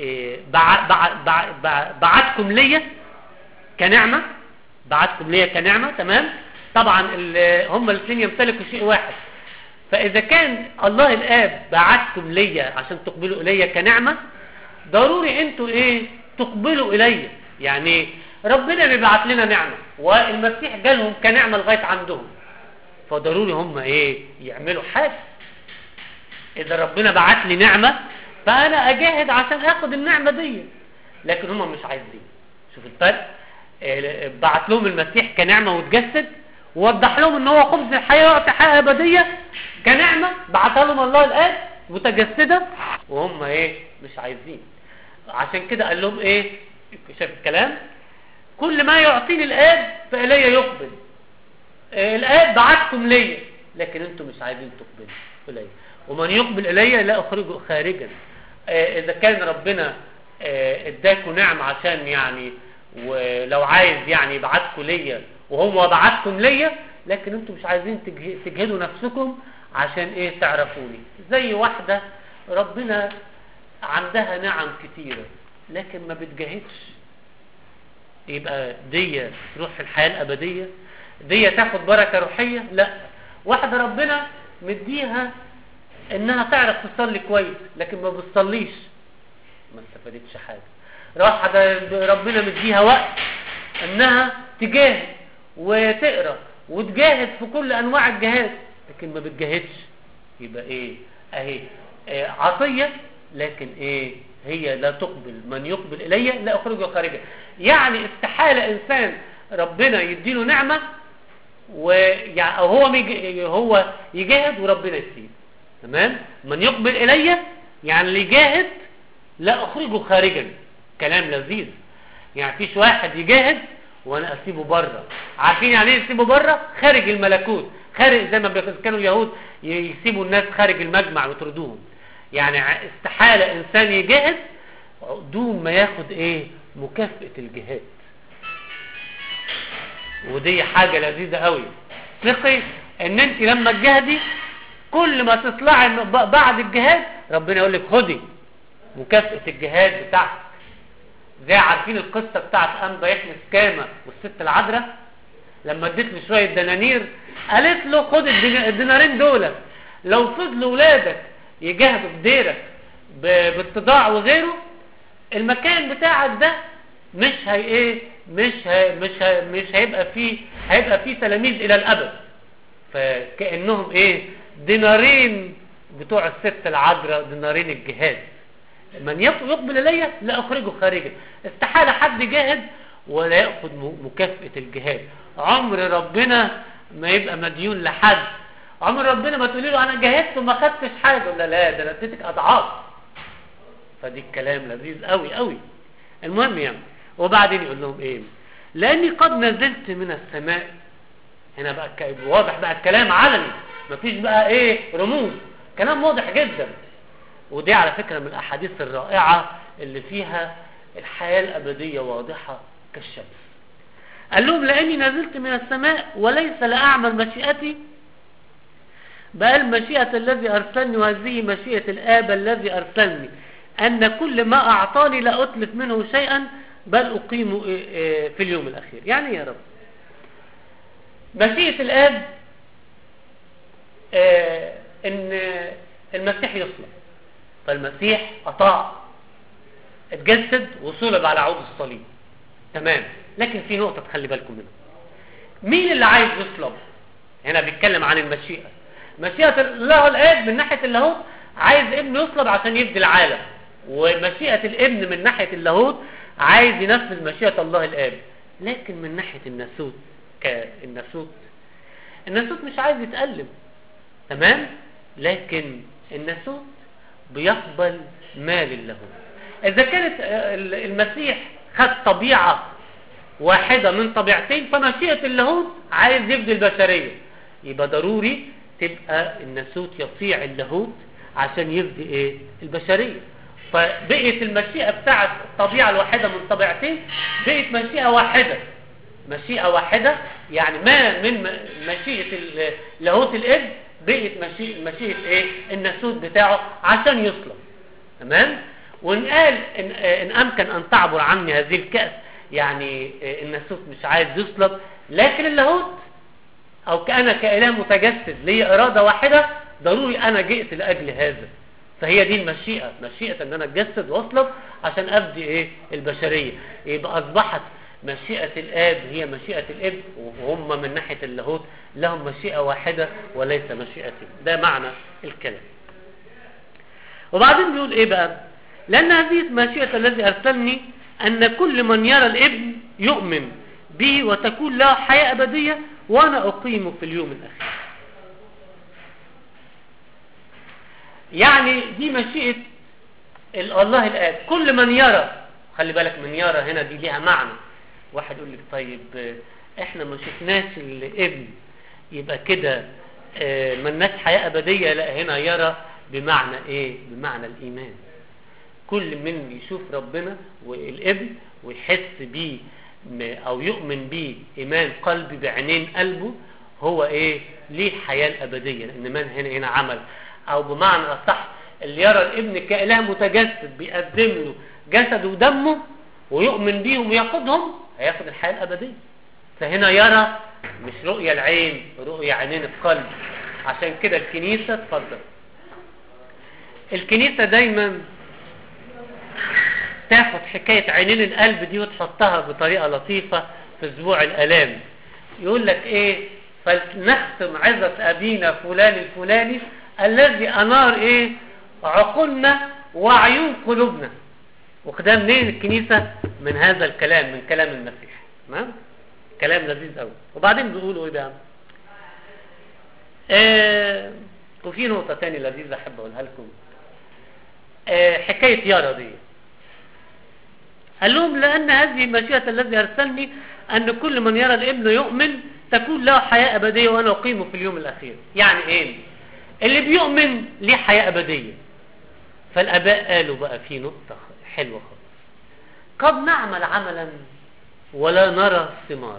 بعتكم ليا كنعمة بعتكم ليا كنعمة تمام طبعا هم الاثنين يمتلكوا شيء واحد فإذا كان الله الآب بعتكم ليا عشان تقبلوا إلي كنعمة ضروري أنتوا إيه تقبلوا إلي يعني ربنا بيبعت لنا نعمة والمسيح جالهم كنعمة لغاية عندهم فضروري هم ايه يعملوا حاجة اذا ربنا بعت لي نعمة فانا اجاهد عشان اخد النعمة دي لكن هم مش عايزين شوف الفرق إيه بعت لهم المسيح كنعمة وتجسد ووضح لهم ان هو خبز الحياة وقت حياة ابدية كنعمة بعتها لهم الله الاب متجسدة وهم ايه مش عايزين عشان كده قال لهم ايه شايف الكلام كل ما يعطيني الاب فإلي يقبل الآب بعتكم ليا لكن انتم مش عايزين تقبلوا إلي ومن يقبل الي لا اخرجه خارجا آه، اذا كان ربنا آه، اداكوا نعمة عشان يعني ولو عايز يعني يبعتكم ليا وهو بعتكم ليا لكن انتم مش عايزين تجه- تجهدوا نفسكم عشان ايه تعرفوني زي واحدة ربنا عندها نعم كتيرة لكن ما بتجاهدش يبقى دي تروح في الحياة الأبدية دي تاخد بركة روحية لا واحدة ربنا مديها انها تعرف تصلي كويس لكن ما بتصليش ما استفادتش حاجة راح ده ربنا مديها وقت انها تجاهد وتقرا وتجاهد في كل انواع الجهاد لكن ما بتجاهدش يبقى ايه اهي آه عطية لكن ايه هي لا تقبل من يقبل الي لا اخرجه خارجا يعني استحالة انسان ربنا يديله نعمة ويعني أو هو ميج... هو يجاهد وربنا يسيب تمام من يقبل الي يعني اللي يجاهد لا اخرجه خارجا كلام لذيذ يعني فيش واحد يجاهد وانا اسيبه بره عارفين يعني ايه يسيبه بره خارج الملكوت خارج زي ما بيقول- كانوا اليهود يسيبوا الناس خارج المجمع ويطردوهم يعني ع- استحالة انسان يجاهد دون ما ياخد ايه مكافأة الجهاد ودي حاجة لذيذة قوي ثقي ان انت لما تجاهدي كل ما تطلعي من- ب- بعد الجهاد ربنا يقول لك خدي مكافأة الجهاد بتاعتك زي عارفين القصة بتاعت أنبا يحيى سكامة والست العذراء لما اديت له شوية دنانير قالت له خد الدنا- الدينارين دول لو فضلوا ولادك يجاهدوا في ديرك ب- بالتضاع وغيره المكان بتاعك ده مش هي ايه مش هي مش هي مش هيبقى فيه هيبقى فيه تلاميذ الى الابد فكانهم ايه دينارين بتوع الست العذراء دينارين الجهاد من يق- يقبل الي لا اخرجه خارجا استحاله حد يجاهد ولا ياخذ م- مكافاه الجهاد عمر ربنا ما يبقى مديون لحد عمر ربنا ما تقولي له انا جاهدت وما خدتش حاجه ولا لا ده انا اديتك اضعاف فدي الكلام لذيذ قوي قوي المهم يعني وبعدين يقول لهم ايه لاني قد نزلت من السماء هنا بقى الك- واضح بقى الكلام علني مفيش بقى ايه رموز كلام واضح جدا ودي على فكرة من الاحاديث الرائعة اللي فيها الحياة الابدية واضحة كالشمس قال لهم لاني نزلت من السماء وليس لاعمل مشيئتي بل مشيئة الذي أرسلني وهذه مشيئة الآب الذي أرسلني أن كل ما أعطاني لا أتلف منه شيئا بل أقيم في اليوم الأخير يعني إيه يا رب مشيئة الآب آه، إن المسيح يصلب فالمسيح أطاع اتجسد وصلب على عود الصليب تمام لكن في نقطة تخلي بالكم منها مين اللي عايز يصلب هنا بيتكلم عن المشيئة مشيئة الله الآب من ناحية اللاهوت عايز ابنه يصلب عشان يفدي العالم ومشيئة الابن من ناحية اللاهوت عايز ينفذ مشيئة الله الآب لكن من ناحية الناسوت كالناسوت الناسوت مش عايز يتألم تمام لكن الناسوت بيقبل ما للاهوت إذا كانت آه، المسيح خد طبيعة واحدة من طبيعتين فمشيئة اللاهوت عايز يفدي البشرية يبقى ضروري تبقى الناسوت يطيع اللاهوت عشان يفدي ايه البشرية فبقيت المشيئة بتاعت الطبيعة الواحدة من طبيعتين بقيت مشيئة واحدة مشيئة واحدة يعني ما من م- مشيئة ال- لاهوت الابن بقيت مشيئة, مشيئة ايه الناسوت بتاعه عشان يصلب تمام وان قال إن, إن أمكن أن تعبر عني هذه الكأس يعني آه، الناسوت مش عايز يصلب لكن اللاهوت أو كأنا كإله متجسد لي إرادة واحدة ضروري أنا جئت لأجل هذا فهي دي المشيئة مشيئة أن أنا أتجسد وأصلب عشان أفدي إيه البشرية يبقى أصبحت مشيئة الآب هي مشيئة الابن وهم من ناحية اللاهوت لهم مشيئة واحدة وليس مشيئة ده معنى الكلام وبعدين بيقول ايه بقى لان هذه مشيئة الذي ارسلني ان كل من يرى الابن يؤمن به وتكون له حياة ابدية وانا اقيمه في اليوم الاخير يعني دي مشيئة ال- الله الاب كل من يرى خلي بالك من يرى هنا دي ليها معنى واحد يقول لك طيب آه، احنا ما شفناش الابن يبقى كده آه، ملناش حياة أبدية لا هنا يرى بمعنى ايه بمعنى الايمان كل من يشوف ربنا والابن ويحس بيه م- او يؤمن بيه ايمان قلبي بعينين قلبه هو ايه ليه الحياه الابديه لان من هنا هنا عمل او بمعنى اصح اللي يرى الابن كاله متجسد بيقدم له جسده ودمه ويؤمن بيهم وياخدهم هياخد الحياه الابديه فهنا يرى مش رؤية العين رؤية عينين القلب عشان كده الكنيسة اتفضل الكنيسة دايما تاخد حكاية عينين القلب دي وتحطها بطريقة لطيفة في اسبوع الالام يقول لك ايه فلنختم عظة ابينا فلان الفلاني الذي انار ايه عقولنا وعيون قلوبنا وخدها منين الكنيسة من هذا الكلام من كلام المسيح تمام كلام لذيذ قوي وبعدين بيقولوا ايه بقى آه وفي نقطة تاني لذيذة احب اقولها لكم آه حكاية يارا دي قال لهم لأن هذه مشيئة الذي أرسلني أن كل من يرى الابن يؤمن تكون له حياة أبدية وأنا أقيمه في اليوم الأخير يعني إيه اللي بيؤمن ليه حياة أبدية فالآباء قالوا بقى في نقطة حلوة خالص قد نعمل عملا ولا نرى ثماره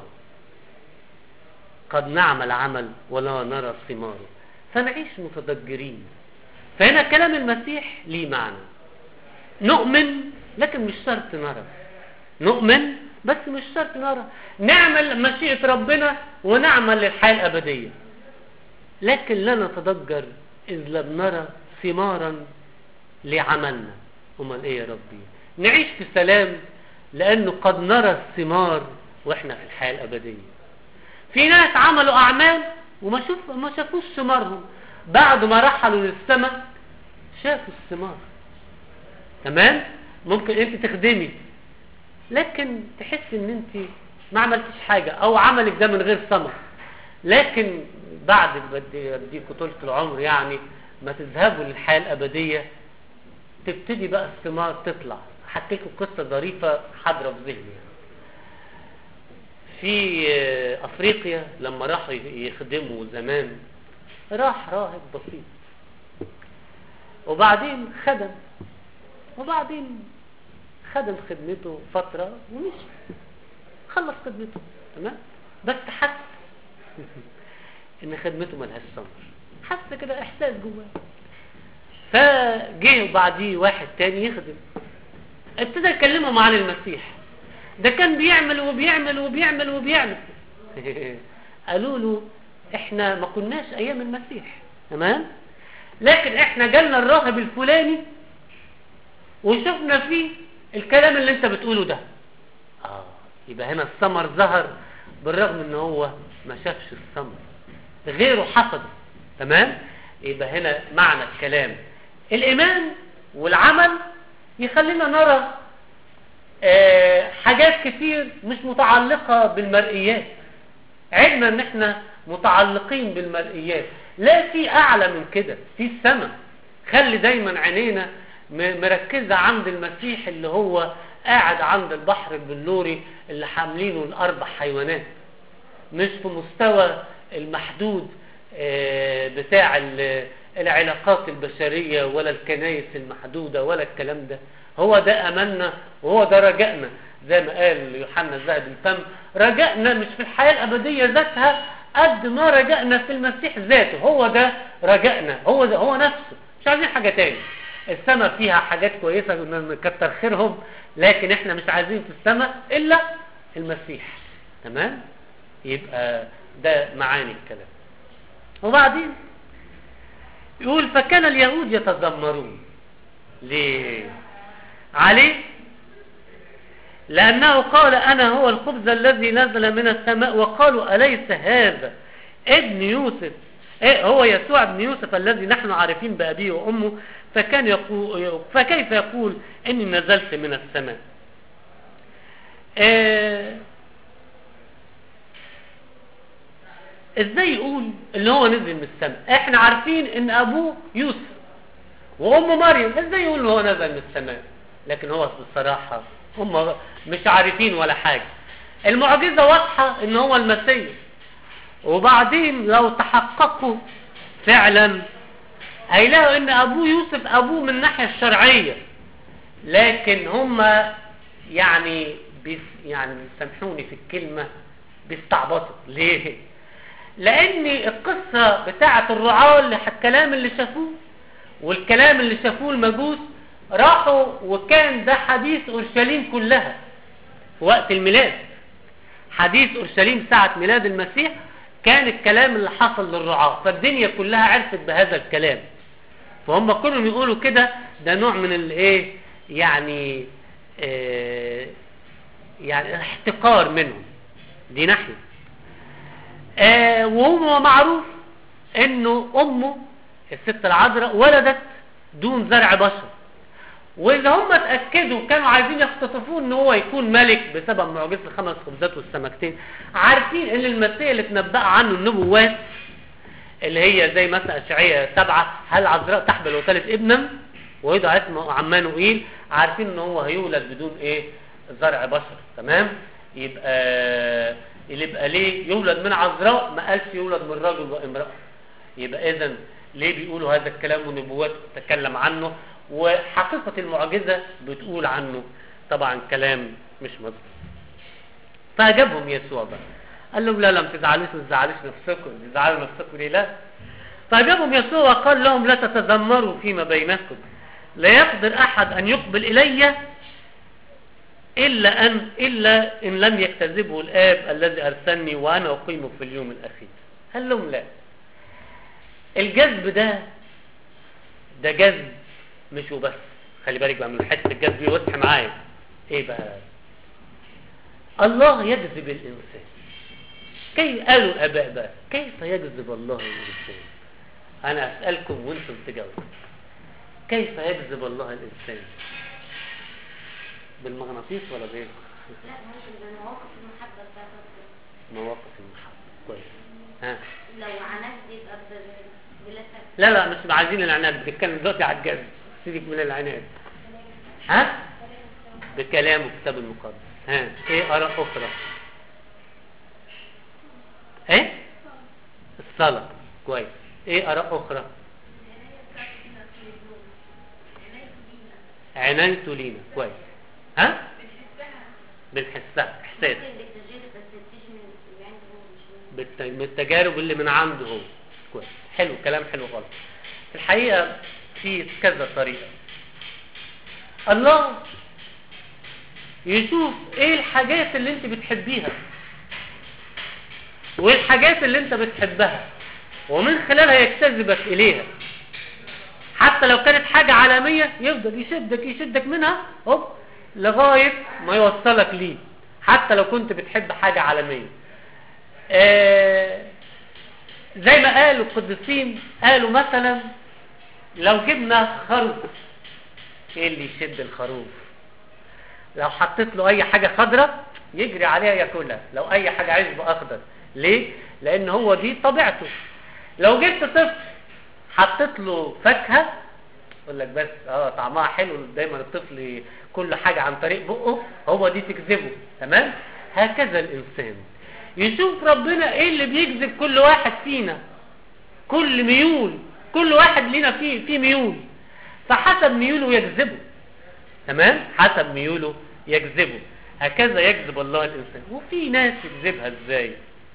قد نعمل عمل ولا نرى ثماره فنعيش متضجرين فهنا كلام المسيح ليه معنى نؤمن لكن مش شرط نرى نؤمن بس مش شرط نرى نعمل مشيئة ربنا ونعمل للحياة الأبدية لكن لا نتضجر إذ لم نرى ثمارا لعملنا امال ايه يا ربي نعيش في سلام لانه قد نرى الثمار واحنا في الحياه الابديه في ناس عملوا اعمال وما شوف ما شافوش ثمارهم بعد ما رحلوا للسماء شافوا الثمار تمام ممكن انت تخدمي لكن تحس ان انت ما عملتيش حاجه او عملك ده من غير ثمر لكن بعد بدي اديكوا طولة العمر يعني ما تذهبوا للحياه الابديه تبتدي بقى الثمار تطلع حكيت لكم قصه ظريفه حاضره في ذهني يعني. في افريقيا لما راحوا يخدموا زمان راح راهب بسيط وبعدين خدم وبعدين خدم خدمته فترة ومشي خلص خدمته تمام بس حس ان خدمته ملهاش ثمر حس كده احساس جواه فجه بعديه واحد تاني يخدم ابتدى يكلمهم عن المسيح ده كان بيعمل وبيعمل وبيعمل وبيعمل قالوا له احنا ما كناش ايام المسيح تمام لكن احنا جالنا الراهب الفلاني وشفنا فيه الكلام اللي انت بتقوله ده اه يبقى هنا الثمر ظهر بالرغم ان هو ما شافش الثمر غيره حصده تمام يبقى هنا معنى الكلام الايمان والعمل يخلينا نرى آه حاجات كتير مش متعلقة بالمرئيات علما ان احنا متعلقين بالمرئيات لا في اعلى من كده في السماء خلي دايما عينينا مركزة عند المسيح اللي هو قاعد عند البحر البلوري اللي حاملينه الاربع حيوانات مش في مستوى المحدود آه بتاع العلاقات البشرية ولا الكنايس المحدودة ولا الكلام ده هو ده أملنا وهو ده رجائنا زي ما قال يوحنا الذهب الفم رجائنا مش في الحياة الأبدية ذاتها قد ما رجائنا في المسيح ذاته هو ده رجائنا هو ده هو نفسه مش عايزين حاجة تاني السماء فيها حاجات كويسة نكتر خيرهم لكن احنا مش عايزين في السماء إلا المسيح تمام يبقى ده معاني الكلام وبعدين يقول فكان اليهود يتذمرون ليه عليه لأنه قال أنا هو الخبز الذي نزل من السماء وقالوا أليس هذا ابن يوسف إيه هو يسوع ابن يوسف الذي نحن عارفين بأبيه وأمه فكان يقول فكيف يقول إني نزلت من السماء إيه ازاي يقول ان هو نزل من السماء احنا عارفين ان ابوه يوسف وام مريم ازاي يقول ان هو نزل من السماء لكن هو بصراحة هم مش عارفين ولا حاجة المعجزة واضحة ان هو المسيح وبعدين لو تحققوا فعلا هيلاقوا ان ابوه يوسف ابوه من الناحيه الشرعيه لكن هم يعني بيس يعني سامحوني في الكلمه بيستعبطوا ليه لان القصه بتاعه الرعاه اللي الكلام اللي شافوه والكلام اللي شافوه المجوس راحوا وكان ده حديث اورشليم كلها في وقت الميلاد حديث اورشليم ساعه ميلاد المسيح كان الكلام اللي حصل للرعاه فالدنيا كلها عرفت بهذا الكلام فهم كلهم يقولوا كده ده نوع من الايه يعني آه يعني احتقار منهم دي ناحيه آه وهو معروف انه امه الست العذراء ولدت دون زرع بشر واللي هم اتاكدوا كانوا عايزين يختطفوه ان هو يكون ملك بسبب معجزه الخمس خبزات والسمكتين عارفين ان المسيح اللي اتنبأ عنه النبوات اللي هي زي مثلا اشعياء سبعة هل عذراء تحبل وثالث ابنا ويدعى اسمه عمانوئيل عارفين ان هو هيولد بدون ايه زرع بشر تمام يبقى اللي يبقى ليه يولد من عذراء ما قالش يولد من رجل وامرأة يبقى اذا ليه بيقولوا هذا الكلام والنبوات تتكلم عنه وحقيقة المعجزة بتقول عنه طبعا كلام مش مظبوط فأجابهم يسوع بقى قال لهم لا لا ما تزعلوش ما تزعلوش نفسكم تزعلوا نفسكم ليه لا فأجابهم يسوع وقال لهم لا تتذمروا فيما بينكم لا يقدر أحد أن يقبل إلي إلا أن إلا إن لم يكتذبه الآب الذي أرسلني وأنا أقيمه في اليوم الأخير قال لهم لا الجذب ده ده جذب مش وبس خلي بالك بقى من حته الجذب دي واضحه معايا ايه بقى الله يجذب الانسان كيف قالوا الاباء بقى كيف يجذب الله الانسان انا اسالكم وانتم تجاوبوا كيف يجذب الله الانسان بالمغناطيس ولا بايه لا ممكن بمواقف المحبة بتاعت ربنا مواقف المحبه كويس ها لو عندت يبقى ب- بلا سبب لا لا مش عايزين العناد بنتكلم دلوقتي على الجذب سيبك من العناد ها بكلام الكتاب المقدس ها ايه اراء اخرى ايه الصلاه كويس ايه اراء اخرى عنايته لينا كويس ها بنحسها احساس ممكن بالتجربة بس تيجي من اللي عنده هو مش من بالت- من التجارب اللي من عنده هو كويس حلو كلام حلو خالص في الحقيقة في كذا طريقة الله يشوف ايه الحاجات اللي انت بتحبيها وايه الحاجات اللي انت بتحبها ومن خلالها يجتذبك اليها حتى لو كانت حاجة عالمية يفضل يشدك يشدك منها هوب لغاية ما يوصلك ليه حتى لو كنت بتحب حاجة عالمية آه زي ما قالوا القديسين قالوا مثلا لو جبنا خروف ايه اللي يشد الخروف لو حطيت له اي حاجة خضراء يجري عليها ياكلها لو اي حاجة عشب اخضر ليه لان هو دي طبيعته لو جبت طفل حطيت له فاكهة يقول لك بس اه طعمها حلو دايما الطفل كل حاجة عن طريق بقه هو دي تجذبه تمام هكذا الانسان يشوف ربنا ايه اللي بيجذب كل واحد فينا كل ميول كل واحد لينا فيه فيه ميول فحسب ميوله يجذبه تمام حسب ميوله يجذبه هكذا يجذب الله الانسان وفي ناس يجذبها ازاي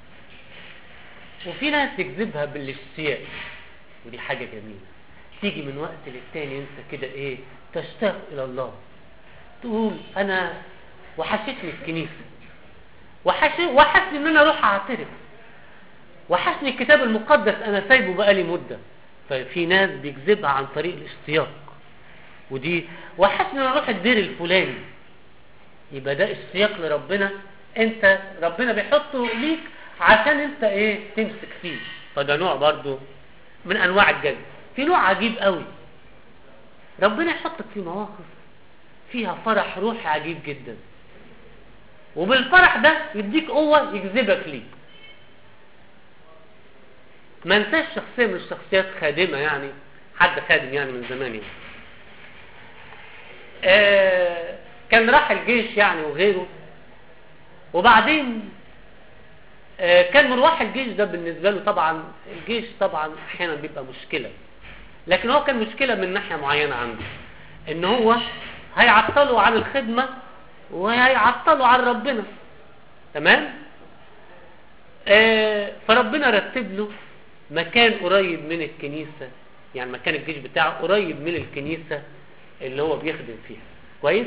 وفي ناس يجذبها بالاشتياق ودي حاجة جميلة تيجي من وقت للتاني انت كده ايه تشتاق الى الله تقول انا وحشتني الكنيسة وحش... وحشني ان انا اروح اعترف وحشني الكتاب المقدس انا سايبه بقالي مدة ففي ناس بيجذبها عن طريق الاشتياق ودي وحشني ان أنا اروح الدير الفلاني يبقى ده اشتياق لربنا انت ربنا بيحطه ليك عشان انت ايه تمسك فيه فده نوع برضو من انواع الجذب في نوع عجيب قوي ربنا يحطك في مواقف فيها فرح روحي عجيب جدا وبالفرح ده يديك قوة يجذبك ليه ما انساش شخصية من الشخصيات خادمة يعني حد خادم يعني من زمان يعني آه كان راح الجيش يعني وغيره وبعدين آه كان مروح الجيش ده بالنسبة له طبعا الجيش طبعا احيانا بيبقى مشكلة لكن هو كان مشكله من ناحيه معينه عنده ان هو هيعطلوا عن الخدمه وهيعطلوا عن ربنا تمام آه فربنا رتب له مكان قريب من الكنيسه يعني مكان الجيش بتاعه قريب من الكنيسه اللي هو بيخدم فيها كويس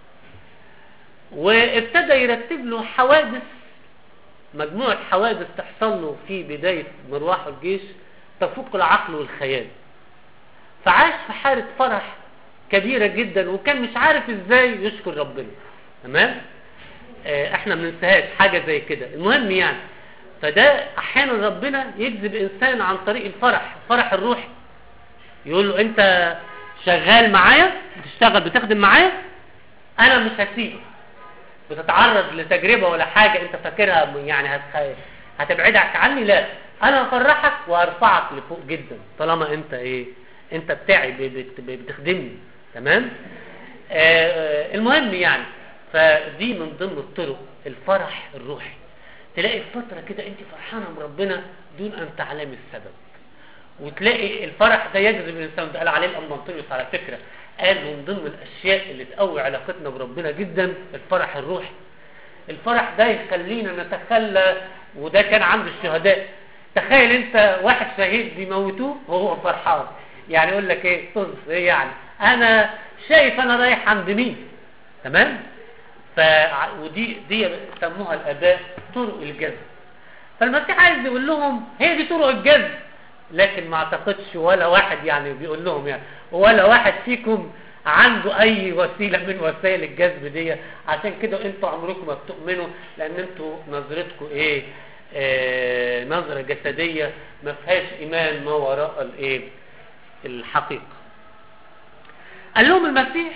وابتدى يرتب له حوادث مجموعة حوادث تحصل له في بداية مروحه الجيش تفوق العقل والخيال فعاش في حالة فرح كبيرة جدا وكان مش عارف ازاي يشكر ربنا تمام آه احنا ما بننساهاش حاجة زي كده المهم يعني فده احيانا ربنا يجذب انسان عن طريق الفرح الفرح الروحي يقول له انت شغال معايا بتشتغل بتخدم معايا انا مش هسيبك بتتعرض لتجربة ولا حاجة انت فاكرها يعني هتخ... هتبعدك عني لا انا هفرحك وهرفعك لفوق جدا طالما انت ايه انت بتاعي بت... بتخدمني تمام آه المهم يعني فدي من ضمن الطرق الفرح الروحي تلاقي في فترة كده انت فرحانة بربنا دون ان تعلمي السبب وتلاقي الفرح ده يجذب الانسان ده قال عليه الامنطيوس على فكره قال من ضمن الاشياء اللي تقوي علاقتنا بربنا جدا الفرح الروحي الفرح ده يخلينا نتخلى وده كان عند الشهداء تخيل انت واحد شهيد بيموتوه وهو فرحان يعني يقول لك ايه طز ايه يعني انا شايف انا رايح عند مين تمام ف ودي دي سموها الاباء طرق الجذب فالمسيح عايز يقول لهم هي دي طرق الجذب لكن ما اعتقدش ولا واحد يعني بيقول لهم يعني ولا واحد فيكم عنده اي وسيلة من وسائل الجذب دي عشان كده انتوا عمركم ما بتؤمنوا لان انتوا نظرتكم ايه آه نظرة جسدية ما فيهاش ايمان ما وراء الايه الحقيقة قال لهم المسيح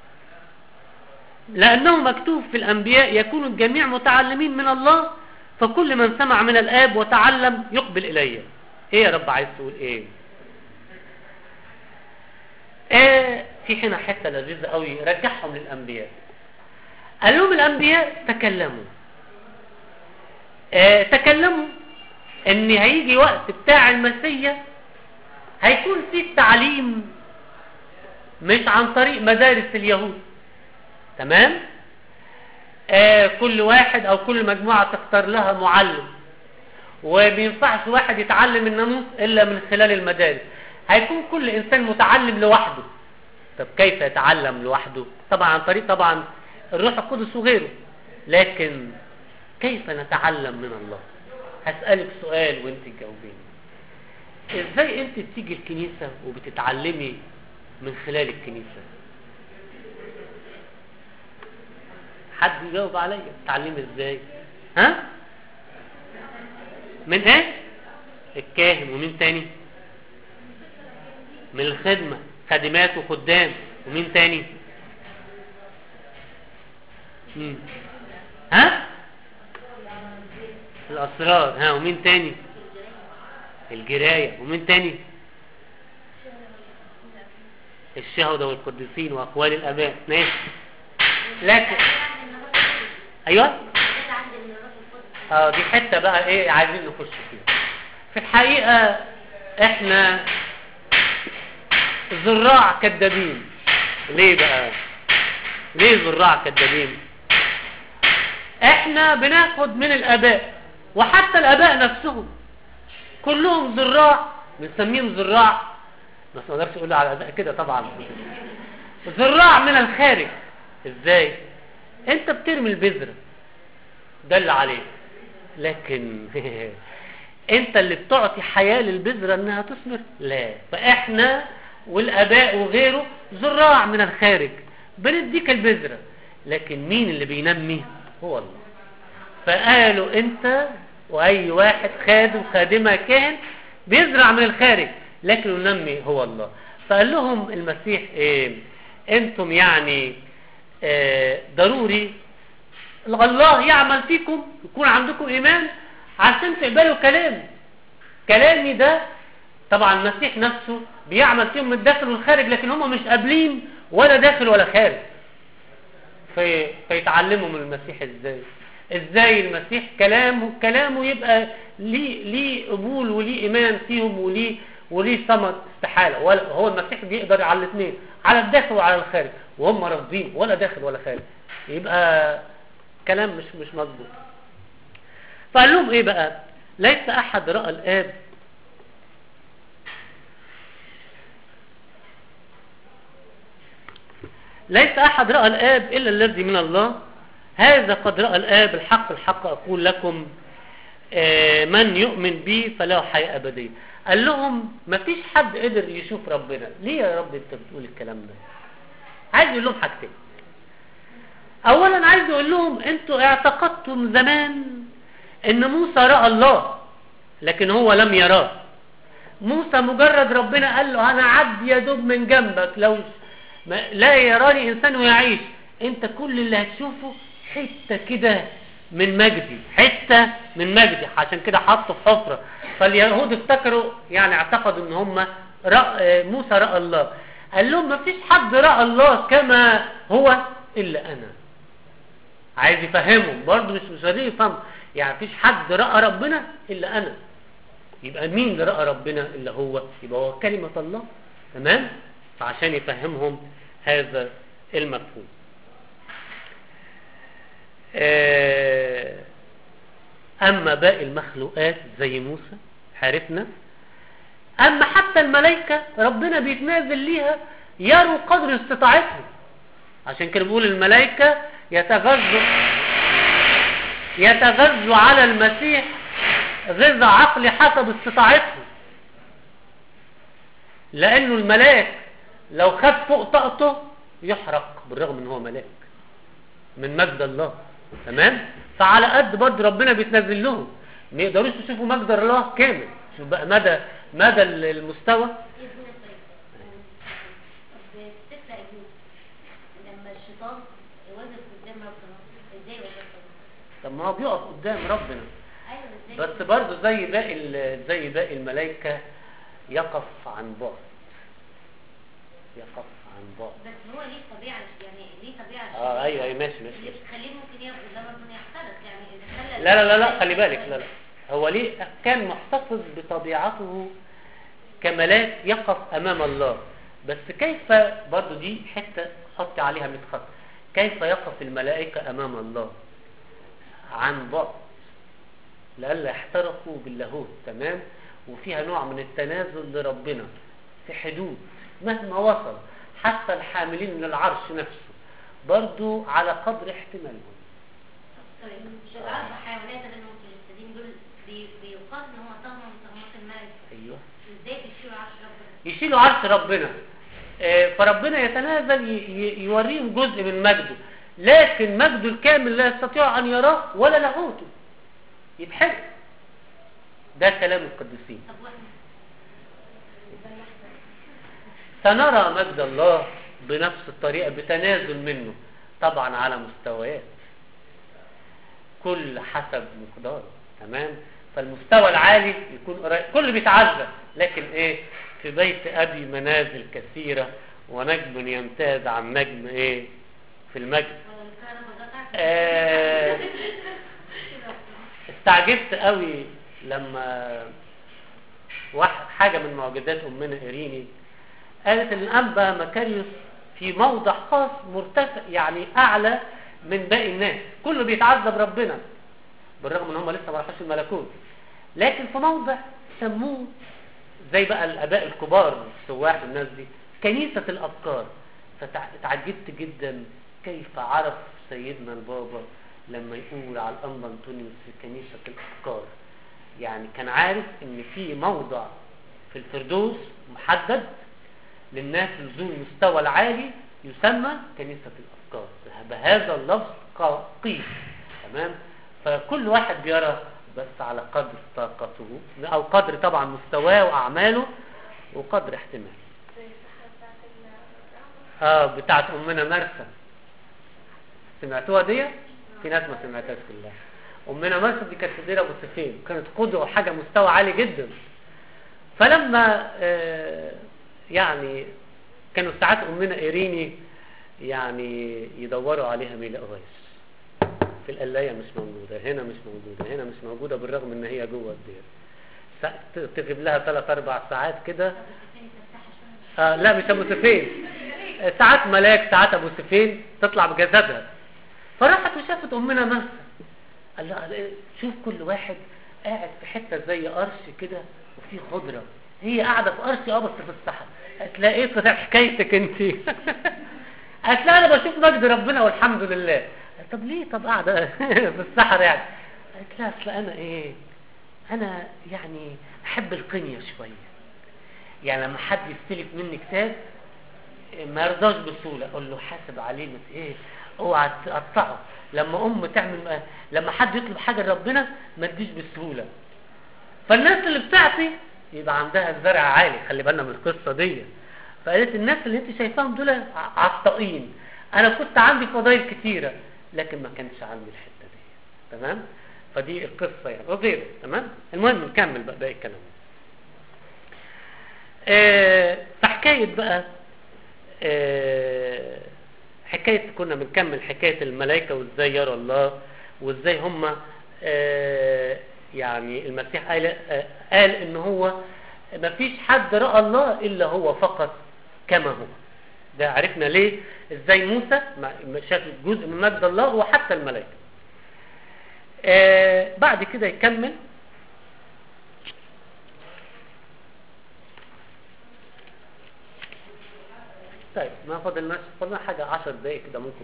لانه مكتوب في الانبياء يكون الجميع متعلمين من الله فكل من سمع من الاب وتعلم يقبل اليه ايه يا رب عايز تقول ايه ايه في هنا حته لذيذه قوي رجعهم للانبياء قال لهم الانبياء تكلموا اه تكلموا ان هيجي وقت بتاع المسيا هيكون في التعليم مش عن طريق مدارس اليهود تمام آه كل واحد او كل مجموعه تختار لها معلم وبينفعش واحد يتعلم الناموس الا من خلال المدارس هيكون كل انسان متعلم لوحده طب كيف يتعلم لوحده طبعا عن طريق طبعا الروح القدس وغيره لكن كيف نتعلم من الله هسألك سؤال وانت تجاوبيني ازاي انت بتيجي الكنيسة وبتتعلمي من خلال الكنيسة حد يجاوب عليا بتتعلمي ازاي ها من ايه الكاهن ومين تاني من الخدمة خادمات وخدام ومين تاني مم. ها الاسرار ها ومين تاني الجراية ومين تاني الشهداء والقديسين واقوال الاباء ماشي لكن ايوه اه دي حته بقى ايه عايزين نخش فيها في الحقيقه احنا زراع كدابين ليه بقى ليه زراع كدابين احنا بناخد من الاباء وحتى الاباء نفسهم كلهم زراع بنسميهم زراع بس ما اقدرش اقول على الاباء كده طبعا زراع من الخارج ازاي انت بترمي البذره ده اللي عليك لكن انت اللي بتعطي حياة للبذرة انها تثمر لا فاحنا والاباء وغيره زراع من الخارج بنديك البذرة لكن مين اللي بينمي هو الله فقالوا انت واي واحد خادم خادمة كان بيزرع من الخارج لكن ينمي هو الله فقال لهم المسيح ايه انتم يعني اه ضروري الله يعمل فيكم يكون عندكم ايمان عشان تقبلوا كلامي كلامي ده طبعا المسيح نفسه بيعمل فيهم من الداخل والخارج لكن هم مش قابلين ولا داخل ولا خارج في فيتعلموا من المسيح ازاي ازاي المسيح كلامه كلامه يبقى ليه ليه قبول وليه ايمان فيهم وليه وليه صمد استحاله ولا هو المسيح بيقدر على الاثنين على الداخل وعلى الخارج وهم رافضين ولا داخل ولا خارج يبقى كلام مش مش مظبوط فقال لهم ايه بقى ليس احد راى الاب ليس احد راى الاب الا الذي من الله هذا قد راى الاب الحق الحق اقول لكم آه، من يؤمن بي فله حياه ابديه قال لهم ما فيش حد قدر يشوف ربنا ليه يا رب انت بتقول الكلام ده عايز يقول لهم حاجتين اولا عايز يقول لهم انتوا اعتقدتم زمان ان موسى راى الله لكن هو لم يراه موسى مجرد ربنا قال له انا عبد يدوب من جنبك لو ما لا يراني انسان ويعيش انت كل اللي هتشوفه حته كده من مجدي حته من مجدي عشان كده حطوا في حفره فاليهود افتكروا يعني اعتقدوا ان هم رأى موسى راى الله قال لهم ما فيش حد راى الله كما هو الا انا عايز يفهمهم برضه مش مش راضي يفهم يعني مفيش حد راى ربنا الا انا يبقى مين اللي راى ربنا الا هو يبقى هو كلمه الله تمام فعشان يفهمهم هذا المفهوم آه، اما باقي المخلوقات زي موسى عرفنا اما حتى الملائكه ربنا بيتنازل ليها يروا قدر استطاعتهم عشان كده بيقول الملائكه يتغذوا يتغذوا على المسيح غذاء عقلي حسب استطاعتهم لانه الملاك لو خد فوق طاقته يحرق بالرغم ان هو ملاك من مجد الله تمام فعلى قد برضه ربنا بيتنزل لهم ما يقدروش يشوفوا مجد الله كامل شوف بقى مدى مدى المستوى يبنى طيب طب ست أيوب لما الشيطان وقف قدام ربنا ازاي وقف ربنا؟ طب ما هو بيقف قدام ربنا ايوه ازاي بس برضه زي باقي ال- زي باقي الملائكه يقف عن بعد يقف عن بعد بس هو ليه طبيعة يعني ليه طبيعة اه ايوه ايوه ماشي ماشي, اللي ماشي. بتخليه ممكن يقف قدام ربنا يختلف يعني اذا خلى لا لا لا لا خلي بالك لا لا هو ليه كان محتفظ بطبيعته كملاك يقف امام الله بس كيف برضو دي حته حط عليها 100 خط كيف يقف الملائكه امام الله عن بعد لئلا يحترقوا باللاهوت تمام وفيها نوع من التنازل لربنا في حدود مهما وصل حتى الحاملين من العرش نفسه برضو على قدر احتمالهم طيب مش العرض حيوانات اللي هم متجسدين دول بي- بيقال ان هم طغمة من طغمات الملك ايوه ازاي بيشيلوا عرش ربنا يشيلوا عرش ربنا آه، فربنا يتنازل ي- ي- يوريهم جزء من مجده لكن مجده الكامل لا يستطيع ان يراه ولا لاهوته يتحرق ده كلام القديسين طب واحنا ازاي يحصل سنرى مجد الله بنفس الطريقة بتنازل منه طبعا على مستويات كل حسب مقداره تمام فالمستوى العالي يكون قريب كل بيتعزى لكن ايه في بيت ابي منازل كثيرة ونجم يمتاز عن نجم ايه في المجد ولا الكهرباء قطع آه، استعجبت قوي لما واحد حاجة من معجزات أمنا إيريني قالت إن الأنبا مكاريوس في موضع خاص مرتفع يعني أعلى من باقي الناس كله بيتعذب ربنا بالرغم إن هم لسه ما راحوش الملكوت لكن في موضع سموه زي بقى الآباء الكبار السواح والناس دي كنيسة الأفكار فتعجبت جدا كيف عرف سيدنا البابا لما يقول على الأنبا أنطونيوس في كنيسة الأفكار يعني كان عارف ان في موضع في الفردوس محدد للناس ذو المستوى العالي يسمى كنيسة الأفكار بهذا اللفظ قا- قيس تمام فكل واحد بيرى بس على قدر طاقته أو قدر طبعا مستواه وأعماله وقدر احتماله اه بتاعت أمنا مرسى سمعتوها دي؟ في ناس ما سمعتهاش كلها أمنا مرسى دي كانت في دير أبو سفين كانت قدوة حاجة مستوى عالي جدا فلما آه يعني كانوا ساعات أمنا إيريني يعني يدوروا عليها ما يلاقوهاش في القلاية مش موجودة هنا مش موجودة هنا مش موجودة بالرغم ان هي جوه الدير سا- ت- تغيب لها ثلاث اربع ساعات كده فين تفتحها شويه آه لا مش ابو سفين آه، ساعات ملاك ساعات ابو سفين تطلع بجسدها فراحت وشافت امنا مرسى قال لها إيه، شوف كل واحد قاعد في حته زي قرش كده وفي خضره هي قاعده في قرش اه بس في الصحراء هتلاقي ايه طلع حكايتك انت هتلاقي انا بشوف مجد ربنا والحمد لله قالت طب ليه طب قاعده في الصحراء يعني قالت لها اصل انا ايه انا يعني احب القنيه شويه يعني لما حد يستلف مني كتاب ما يرضاش بسهوله اقول له حاسب عليه مت ايه اوعى تقطعه لما ام تعمل لما حد يطلب حاجه لربنا ما تديش بسهوله فالناس اللي بتعطي يبقى عندها الزرع عالي خلي بالنا من القصه دي فقالت الناس اللي انت شايفاهم دول ع- عطائين انا كنت عندي فضائل كتيره لكن ما كانش عندي الحته دي تمام فدي القصه يعني وغيره تمام المهم نكمل بقى باقي الكلام آه، فحكايه بقى آه، حكايه كنا بنكمل حكايه الملائكه وازاي يرى الله وازاي هم آه، يعني المسيح قال آه، قال ان هو ما فيش حد راى الله الا هو فقط كما هو ده عرفنا ليه ازاي موسى ما- ما شاف جزء من مجد الله وحتى الملائكه آه، بعد كده يكمل طيب ما فاضلناش فاضلنا حاجة عشر دقايق كده ممكن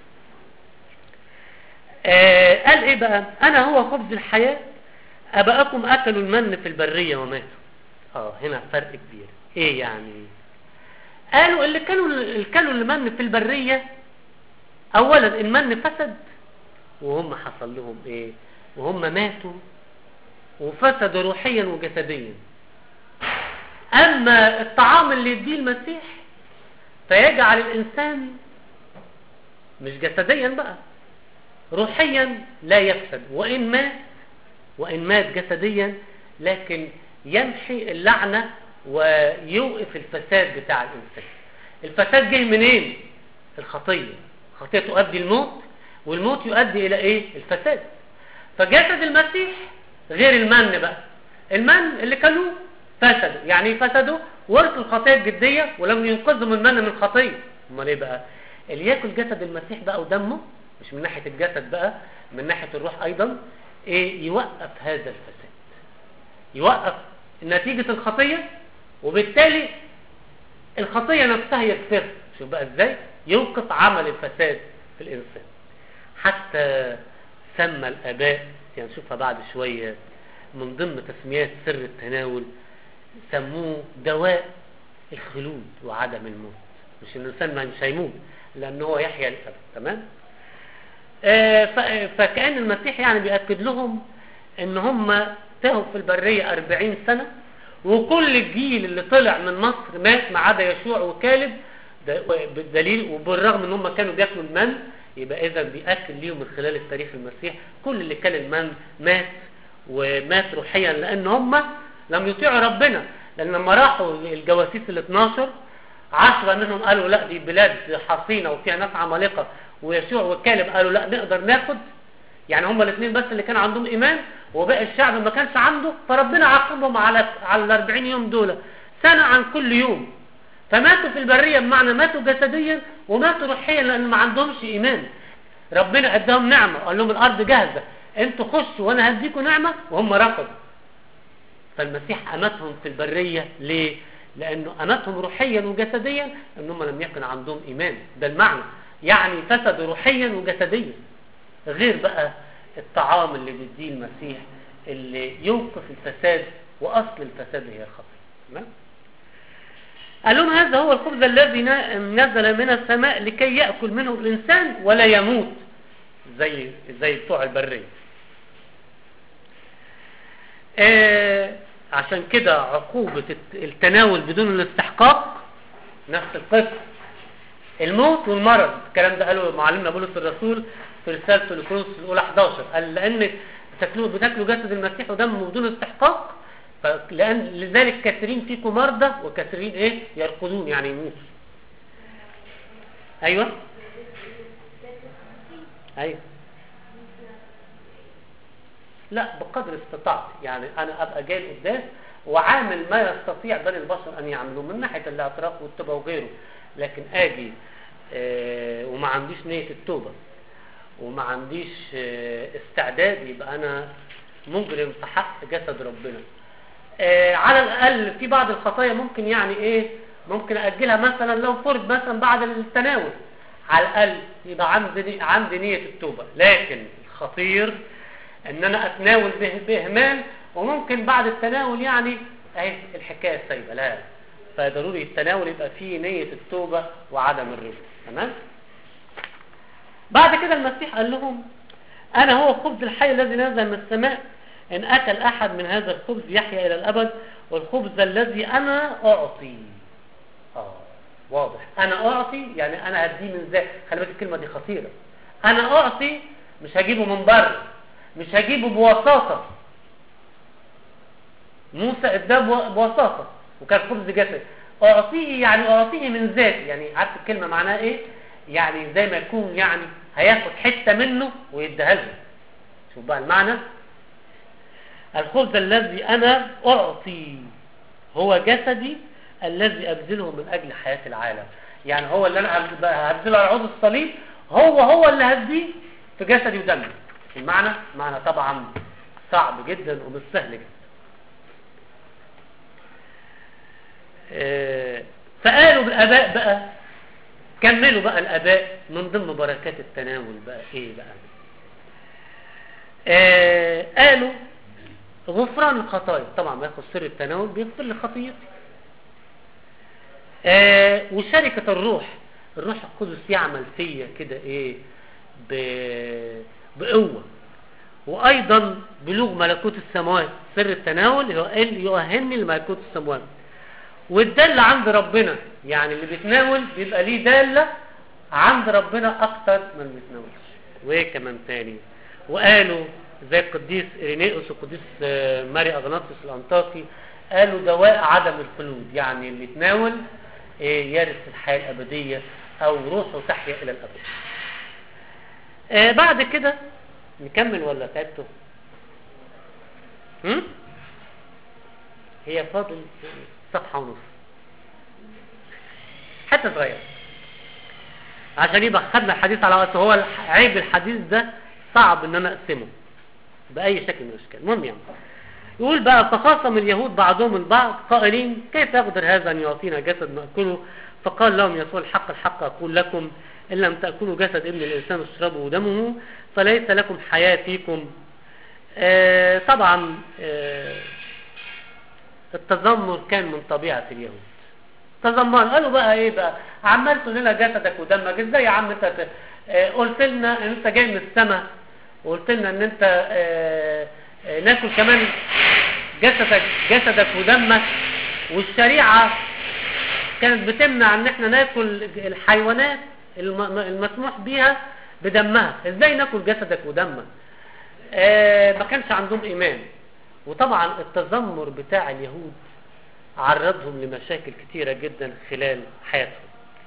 آه قال ايه بقى انا هو خبز الحياة اباءكم اكلوا المن في البرية وماتوا اه هنا فرق كبير ايه يعني قالوا اللي كانوا اللي كانوا المن في البرية اولا المن فسد وهم حصل لهم ايه وهم ماتوا وفسدوا روحيا وجسديا اما الطعام اللي يديه المسيح فيجعل الإنسان مش جسديا بقى روحيا لا يفسد وإن مات وإن مات جسديا لكن يمحي اللعنة ويوقف الفساد بتاع الإنسان الفساد جه منين؟ الخطية الخطية تؤدي الموت والموت يؤدي إلى إيه؟ الفساد فجسد المسيح غير المن بقى المن اللي كانوا فسدوا يعني إيه فسدوا ورثوا الخطيه الجديه ولم ينقذهم المن من الخطيه امال ايه بقى اللي ياكل جسد المسيح بقى ودمه مش من ناحيه الجسد بقى من ناحيه الروح ايضا ايه يوقف هذا الفساد يوقف نتيجه الخطيه وبالتالي الخطيه نفسها يكفر شوف بقى ازاي يوقف عمل الفساد في الانسان حتى سمى الاباء يعني نشوفها بعد شويه من ضمن تسميات سر التناول سموه دواء الخلود وعدم الموت مش ان الانسان ما مش هيموت لان هو يحيا للابد تمام آه ف- فكان المسيح يعني بياكد لهم ان هم تاهوا في البريه 40 سنه وكل الجيل اللي طلع من مصر مات ما عدا يشوع وكالب ده- بالدليل وبالرغم ان هم كانوا بياكلوا المن يبقى اذا بياكد ليهم من خلال التاريخ المسيح كل اللي كان المن مات ومات روحيا لان هم لم يطيعوا ربنا لان لما راحوا الجواسيس ال 12 عشرة منهم قالوا لا دي بلاد حصينة وفيها ناس عمالقة ويشوع وكالب قالوا لا نقدر ناخد يعني هم الاثنين بس اللي كان عندهم ايمان وباقي الشعب ما كانش عنده فربنا عاقبهم على على ال 40 يوم دول سنة عن كل يوم فماتوا في البرية بمعنى ماتوا جسديا وماتوا روحيا لان ما عندهمش ايمان ربنا اداهم نعمة قال لهم الارض جاهزة انتوا خشوا وانا هديكم نعمة وهم رفضوا فالمسيح امتهم في البرية ليه لانه امتهم روحيا وجسديا انهم لم يكن عندهم ايمان ده المعنى يعني فسدوا روحيا وجسديا غير بقى الطعام اللي بيديه المسيح اللي يوقف الفساد واصل الفساد هي الخطيه تمام قال لهم هذا هو الخبز الذي نا- نزل من السماء لكي ياكل منه الانسان ولا يموت زي زي بتوع البريه آه عشان كده عقوبة الت- التناول بدون الاستحقاق نفس القصة الموت والمرض الكلام ده قاله معلمنا بولس الرسول في رسالته لكورنثوس الاولى 11 قال لان بتاكلوا بتاكلوا جسد المسيح ودمه بدون استحقاق فلان لذلك كثيرين فيكم مرضى وكثيرين ايه يرقدون يعني يموتوا ايوه ايوه لا بقدر استطاعتي يعني انا ابقى جاي القداس وعامل ما يستطيع بني البشر ان يعملوه من ناحيه الاعتراف والتوبه وغيره لكن اجي آه وما عنديش نيه التوبه وما عنديش آه استعداد يبقى انا مجرم في حق جسد ربنا آه على الاقل في بعض الخطايا ممكن يعني ايه ممكن اجلها مثلا لو فرض مثلا بعد التناول على الاقل يبقى عندي عندي نيه التوبه لكن الخطير ان انا اتناول به باهمال وممكن بعد التناول يعني اهي الحكايه سايبه لا فضروري التناول يبقى فيه نيه التوبه وعدم الرجوع تمام بعد كده المسيح قال لهم انا هو الخبز الحي الذي نزل من السماء ان اكل احد من هذا الخبز يحيا الى الابد والخبز الذي انا اعطي اه واضح انا اعطي يعني انا هديه من ذات خلي بالك الكلمه دي خطيره انا اعطي مش هجيبه من بره مش هجيبه بوساطه موسى اداه بوساطه وكان خبز جسد اعطيه يعني اعطيه من ذاتي يعني عارف الكلمه معناها ايه يعني زي ما يكون يعني هياخد حته منه ويديها لهم شوف بقى المعنى الخبز الذي انا اعطي هو جسدي الذي ابذله من اجل حياه العالم يعني هو اللي انا هبذله على عود الصليب هو هو اللي هديه في جسدي ودمي المعنى معنى طبعا صعب جدا ومش سهل جدا آه فقالوا بالاباء بقى كملوا بقى الاباء من ضمن بركات التناول بقى ايه بقى آه قالوا غفران الخطايا طبعا بياخد سر التناول بيغفر لي خطيئتي آه وشركة الروح الروح القدس يعمل فيا كده ايه ب... بقوة وايضا بلوغ ملكوت السماوات سر التناول يؤهلني لملكوت السماوات والدالة عند ربنا يعني اللي بيتناول بيبقى ليه دالة عند ربنا اكتر من اللي بيتناولش وايه كمان تاني وقالوا زي القديس إرينيوس والقديس ماري أغناطيس الأنطاكي قالوا دواء عدم الخلود يعني اللي يتناول يرث الحياة الأبدية أو روحه تحيا إلى الأبد آه بعد كده نكمل ولا تعبتوا هم؟ هي فاضل صفحة ونص حتى صغير عشان يبقى خدنا الحديث على وقت هو عيب الحديث ده صعب ان انا اقسمه بأي شكل من الاشكال المهم يعني يقول بقى فخاصم اليهود بعضهم البعض قائلين كيف يقدر هذا ان يعطينا جسد ناكله فقال لهم يسوع الحق الحق اقول لكم ان لم تاكلوا جسد ابن الانسان وتشربوا دمه فليس لكم حياه فيكم آه طبعا آه التذمر كان من طبيعه اليهود تذمر قالوا بقى ايه بقى عملت لنا جسدك ودمك ازاي يا عم انت آه قلت لنا ان انت جاي من السماء وقلت لنا ان انت آآ آآ ناكل كمان جسدك جسدك ودمك والشريعة كانت بتمنع ان احنا ناكل الحيوانات المسموح بيها بدمها ازاي ناكل جسدك ودمك ما كانش عندهم ايمان وطبعا التذمر بتاع اليهود عرضهم لمشاكل كتيرة جدا خلال حياتهم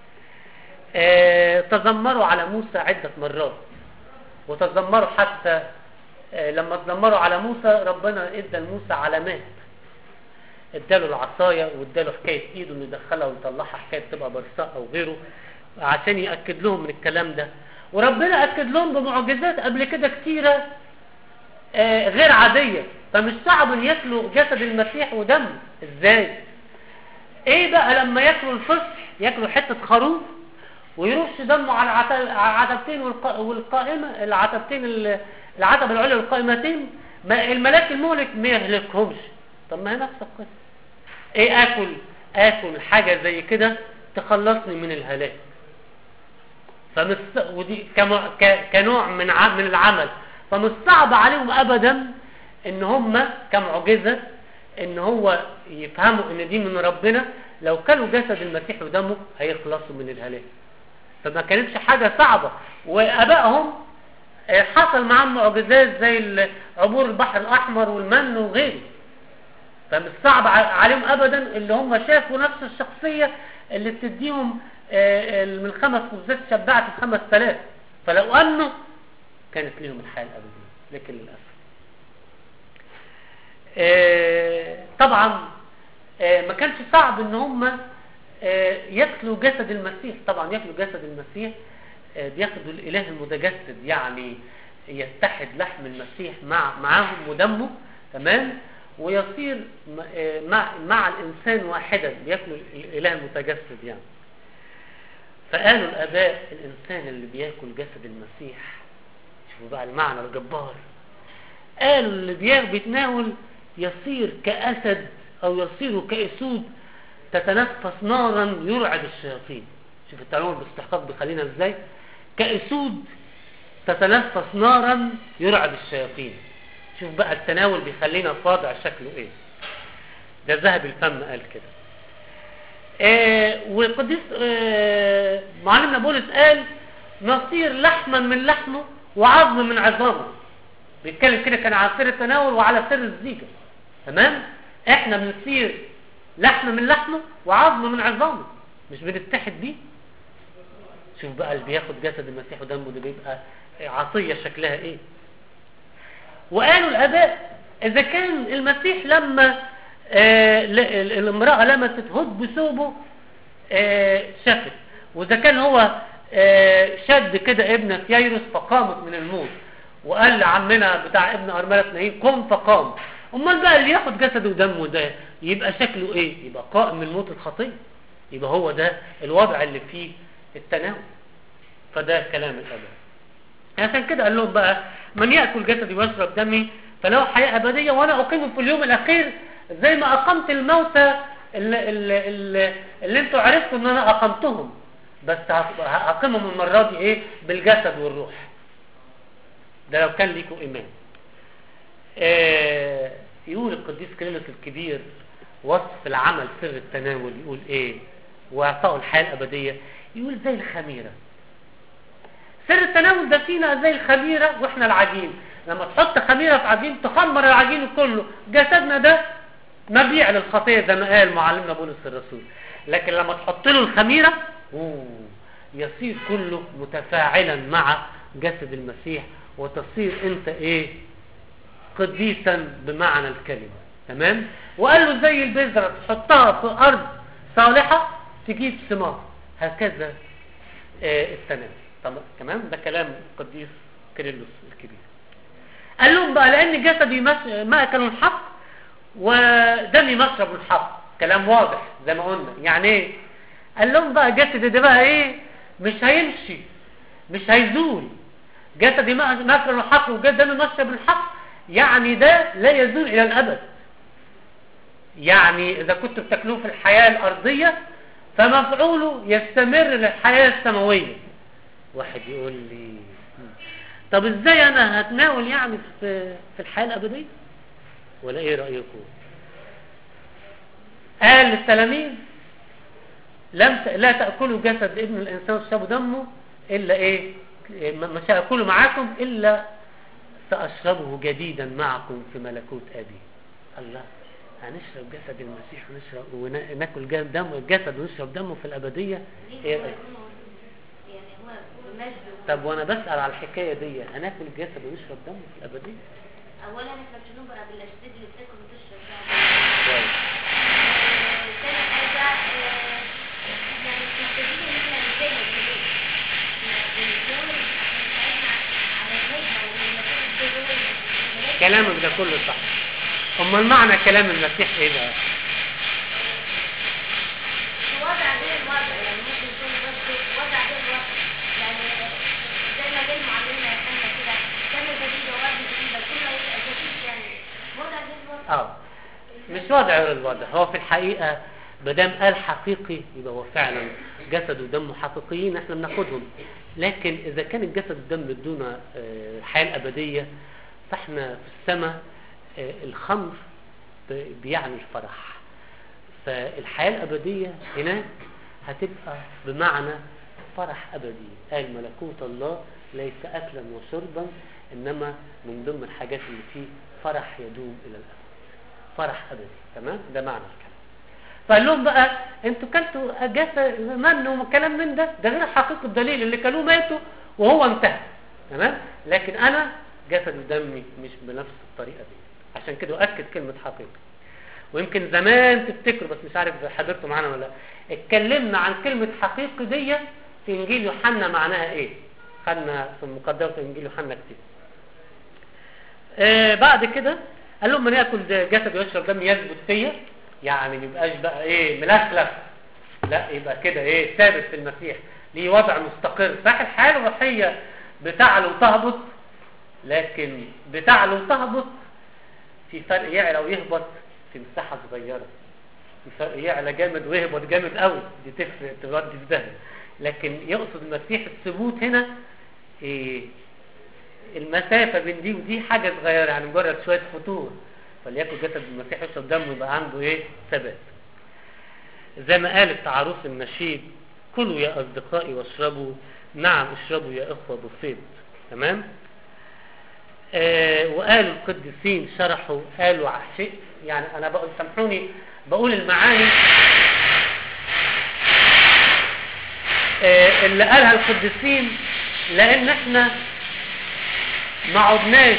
تذمروا على موسى عدة مرات وتذمروا حتى لما تذمروا على موسى ربنا ادى لموسى علامات اداله العصايه واداله حكايه ايده انه يدخلها ويطلعها حكايه تبقى برصاء او غيره عشان ياكد لهم من الكلام ده وربنا اكد لهم بمعجزات قبل كده كتيره غير عاديه فمش صعب ان ياكلوا جسد المسيح ودم ازاي ايه بقى لما ياكلوا الفصح ياكلوا حته خروف ويرش دمه على العتبتين والقائمة العتبتين العتبة العليا والقائمتين الملاك المهلك ما يهلكهمش طب ما هي نفس القصة ايه اكل اكل حاجة زي كده تخلصني من الهلاك فمس ودي كمع... ك... كنوع من ع... من العمل فمش صعب عليهم ابدا ان هم كمعجزة ان هو يفهموا ان دي من ربنا لو كانوا جسد المسيح ودمه هيخلصوا من الهلاك فما كانتش حاجة صعبة وابائهم حصل معاهم معجزات زي عبور البحر الاحمر والمن وغيره فمش صعب عليهم ابدا اللي هم شافوا نفس الشخصية اللي بتديهم من خمس خبزات شبعت الخمس ثلاث فلو انه كانت لهم الحياة الابدية لكن للاسف آه، طبعا آه، ما كانش صعب ان هم آه، ياكلوا جسد المسيح طبعا ياكلوا جسد المسيح آه، بياخدوا الاله المتجسد يعني يتحد لحم المسيح مع معاهم ودمه تمام ويصير م- آه، مع مع الانسان واحدا بياكلوا الاله المتجسد يعني فقالوا الاباء الانسان اللي بياكل جسد المسيح شوفوا بقى المعنى الجبار قالوا اللي بي- بيتناول يصير كأسد أو يصير كأسود تتنفس نارا يرعب الشياطين شوف التعلم باستحقاق بيخلينا ازاي كأسود تتنفس نارا يرعب الشياطين شوف بقى التناول بيخلينا في وضع شكله ايه ده ذهب الفم قال كده آه والقديس آه معلمنا بولس قال نصير لحما من لحمه وعظم من عظامه بيتكلم كده كان على سر التناول وعلى سر الزيجة تمام احنا بنصير لحم من لحمه وعظم من عظامه مش بنتحد بيه شوف بقى اللي بياخد جسد المسيح ودمه ده بيبقى عطية شكلها ايه وقالوا الاباء اذا كان المسيح لما آه ل- ال- الامرأة لمست هد بثوبه آه شافت واذا كان هو آه شد كده ابنة ييروس فقامت من الموت وقال لعمنا بتاع ابن ارملة نايم قم فقام امال بقى اللي ياخد جسده ودمه ده يبقى شكله ايه يبقى قائم من موت الخطيه يبقى هو ده الوضع اللي فيه التناول فده كلام الاباء عشان كده قال لهم بقى من ياكل جسدي ويشرب دمي فله حياه ابديه وانا اقيمه في اليوم الاخير زي ما اقمت الموتى اللي, اللي, اللي, اللي انتوا عرفتوا ان انا اقمتهم بس هقيمهم المره دي ايه بالجسد والروح ده لو كان ليكوا ايمان آه يقول القديس كيرلس الكبير وصف العمل سر التناول يقول ايه واعطائه الحياه الابديه يقول زي الخميره سر التناول ده فينا زي الخميره واحنا العجين لما تحط خميره في عجين تخمر العجين كله جسدنا ده مبيع للخطيه زي ما قال معلمنا بولس الرسول لكن لما تحط له الخميره أوه يصير كله متفاعلا مع جسد المسيح وتصير انت ايه قديسا بمعنى الكلمة تمام وقال له زي البذرة تحطها في أرض صالحة تجيب ثمار هكذا آه التنام طب تمام ده كلام القديس كيرلس الكبير قال لهم بقى لأن جسدي مش- مأكل الحق ودمي مشرب الحق كلام واضح زي ما قلنا يعني ايه قال لهم بقى جسدي ده بقى ايه مش هيمشي مش هيزول جسدي مأكل الحق وجسدي مشرب الحق يعني ده لا يزول إلى الأبد يعني إذا كنت بتاكلوه في الحياة الأرضية فمفعوله يستمر للحياة السماوية واحد يقول لي "مم. طب ازاي انا هتناول يعني في في الحياة الأبدية ولا ايه رأيكم قال للتلاميذ لم ت... لا تأكلوا جسد ابن الإنسان وتشربوا دمه إلا إيه ما- مش هأكله معاكم إلا سأشربه جديدا معكم في ملكوت أبي الله هنشرب جسد المسيح ونشرب وناكل جسد دمه الجسد ونشرب دمه في الأبدية ليه إيه هو رأيك؟ يكون يعني هو بمجد طب وأنا بسأل على الحكاية دي هناكل الجسد ونشرب دمه في الأبدية اولا احنا مش هنبقى بالاشداد اللي بتاكل وتشرب ده كويس آه، تاني حاجه آه، يعني مش محتاجين ان احنا نتضايق كتير بنتناول عشان نساعدنا على الهجره والمسائل الضروريه كلامك ده كله صح أمال معنى كلام المسيح إيه بقى؟ وضع غير الوضع يعني ممكن يكون برضه وضع غير الوضع يعني زي ما قال معلمنا يا حنا كده سنة جديدة ووضع جديدة كل ما يبقى جديد يعني وضع غير الوضع اه مش وضع غير الوضع هو في الحقيقة مادام قال حقيقي يبقى هو فعلا جسد ودم حقيقيين احنا بناخدهم لكن اذا كان الجسد والدم دون آه، الحياة الابدية فاحنا في السماء آه، الخمر ب- بيعني الفرح فالحياة الابدية هناك هتبقى بمعنى فرح ابدي قال ملكوت الله ليس اكلا وشربا انما من ضمن الحاجات اللي فيه فرح يدوم الى الابد فرح ابدي تمام ده معنى الكلام فقال لهم بقى انتوا كلتوا جسد من وكلام من ده ده غير حقيقه الدليل اللي كلوه ماتوا وهو انتهى تمام لكن انا جسد ودمي مش بنفس الطريقه دي عشان كده أؤكد كلمة حقيقي ويمكن زمان تفتكروا بس مش عارف حضرتوا معانا ولا لا اتكلمنا عن كلمة حقيقي دي في إنجيل يوحنا معناها إيه خدنا في المقدمة في إنجيل يوحنا كتير آه بعد كده قال لهم من ياكل جسد ويشرب دم يثبت فيا يعني ما يبقاش بقى ايه ملخلخ لا يبقى كده ايه ثابت في المسيح ليه وضع مستقر صح الحياه الروحيه بتعلو وتهبط لكن بتعلو وتهبط في فرق يعلى ويهبط في مساحه صغيره في فرق يعلى جامد ويهبط جامد قوي دي تفرق تودي في داهيه لكن يقصد المسيح الثبوت هنا إيه المسافة بين دي ودي حاجة صغيرة يعني مجرد شوية فتور فليكن جسد المسيح يشرب دمه يبقى عنده ايه ثبات زي ما قالت عروس النشيد كلوا يا أصدقائي واشربوا نعم اشربوا يا إخوة بفيض تمام آه وقالوا القديسين شرحوا قالوا شيء يعني أنا بقول سامحوني بقول المعاني آه اللي قالها القديسين لأن احنا ما عدناش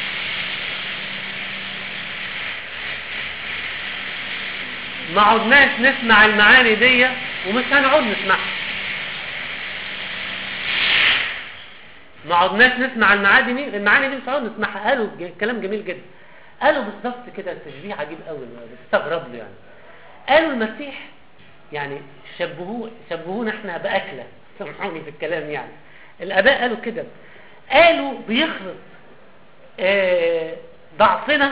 ما عدناش نسمع المعاني دي ومش هنعود نسمعها ما عدناش نسمع المعاني دي المعاني دي مش هنعود نسمعها قالوا كلام جميل جدا قالوا بالظبط كده تشبيه عجيب قوي بستغرب له يعني قالوا المسيح يعني شبهوه شبهونا احنا باكله سامحوني في الكلام يعني الاباء قالوا كده قالوا بيخلط آه ضعفنا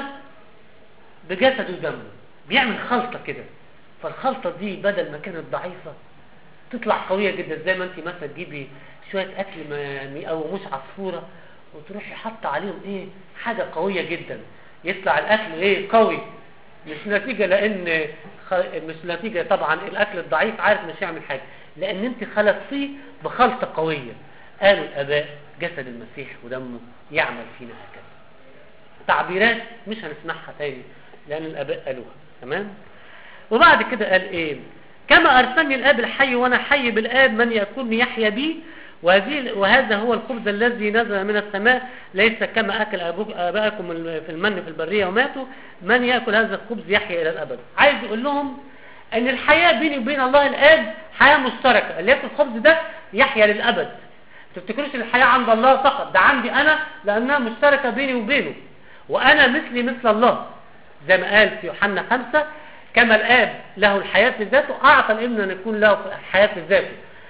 بجسد ودمه بيعمل خلطة كده فالخلطة دي بدل ما كانت ضعيفة تطلع قوية جدا زي ما انت مثلا تجيبي شوية اكل ما مقوموش عصفورة وتروحي حاطة عليهم ايه حاجة قوية جدا يطلع الاكل ايه قوي مش نتيجة لان خ... مش نتيجة طبعا الاكل الضعيف عارف مش يعمل حاجة لان انت خلطتيه بخلطة قوية قالوا الاباء جسد المسيح ودمه يعمل فينا هكذا تعبيرات مش هنسمعها تاني لان الاباء قالوها تمام وبعد كده قال ايه كما ارسلني الاب الحي وانا حي بالاب من ياكلني يحيا بي وهذه وهذا هو الخبز الذي نزل من السماء ليس كما اكل ابائكم في المن في البريه وماتوا من ياكل هذا الخبز يحيا الى الابد عايز يقول لهم ان الحياه بيني وبين الله الاب حياه مشتركه اللي ياكل الخبز ده يحيا للابد تفتكروش الحياه عند الله فقط ده عندي انا لانها مشتركه بيني وبينه وانا مثلي مثل الله زي ما قال في يوحنا خمسة كما الآب له الحياة في ذاته أعطى الابن أن يكون له الحياة في ذاته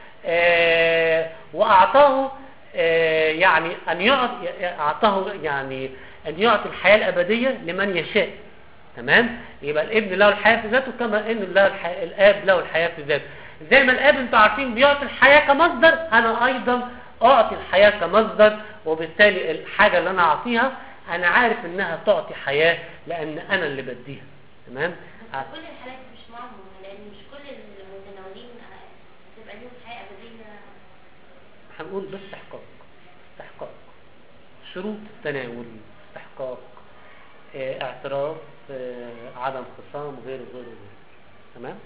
آه وأعطاه آه يعني أن يعطي أعطاه يعني أن يعطي الحياة الأبدية لمن يشاء تمام يبقى الابن له الحياة في ذاته كما أن له الحياة الآب له الحياة في ذاته زي ما الآب أنتوا عارفين بيعطي الحياة كمصدر أنا أيضا أعطي الحياة كمصدر وبالتالي الحاجة اللي أنا أعطيها انا عارف انها تعطي حياة لان انا اللي بديها تمام بس كل الحالات مش معهم لان مش كل المتناولين تبقى لهم حياه ابديه هنقول باستحقاق استحقاق شروط التناول استحقاق اه اعتراف اه عدم خصام غيره غيره غيره تمام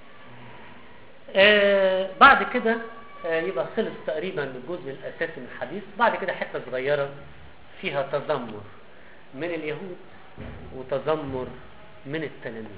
اه بعد كده اه يبقى خلص تقريبا الجزء الاساسي من الحديث بعد كده حته صغيره فيها تذمر من اليهود وتذمر من التلاميذ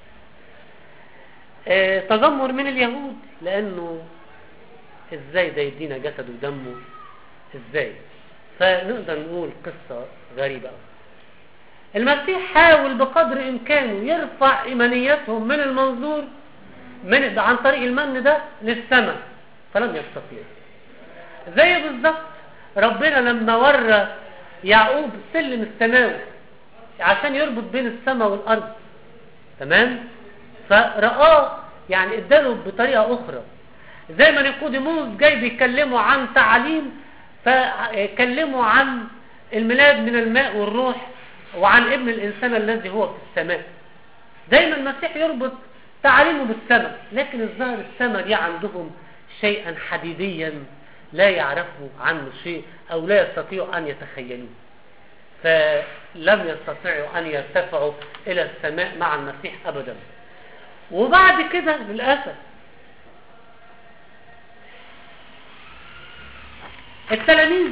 آه تذمر من اليهود لانه ازاي ده يدينا جسد ودمه ازاي فنقدر نقول قصة غريبة المسيح حاول بقدر امكانه يرفع ايمانيتهم من المنظور من عن طريق المن ده للسماء فلم يستطيع زي بالظبط ربنا لما ورى يعقوب سلم السماوي عشان يربط بين السماء والارض تمام فرآه يعني اداله بطريقه اخرى زي ما نيقوديموس جاي بيكلموا عن تعاليم فكلموا عن الميلاد من الماء والروح وعن ابن الانسان الذي هو في السماء دايما المسيح يربط تعاليمه بالسماء لكن الظاهر السماء دي عندهم شيئا حديديا لا يعرفوا عنه شيء أو لا يستطيعوا أن يتخيلوه فلم يستطيعوا أن يرتفعوا إلى السماء مع المسيح أبدا وبعد كده للأسف التلاميذ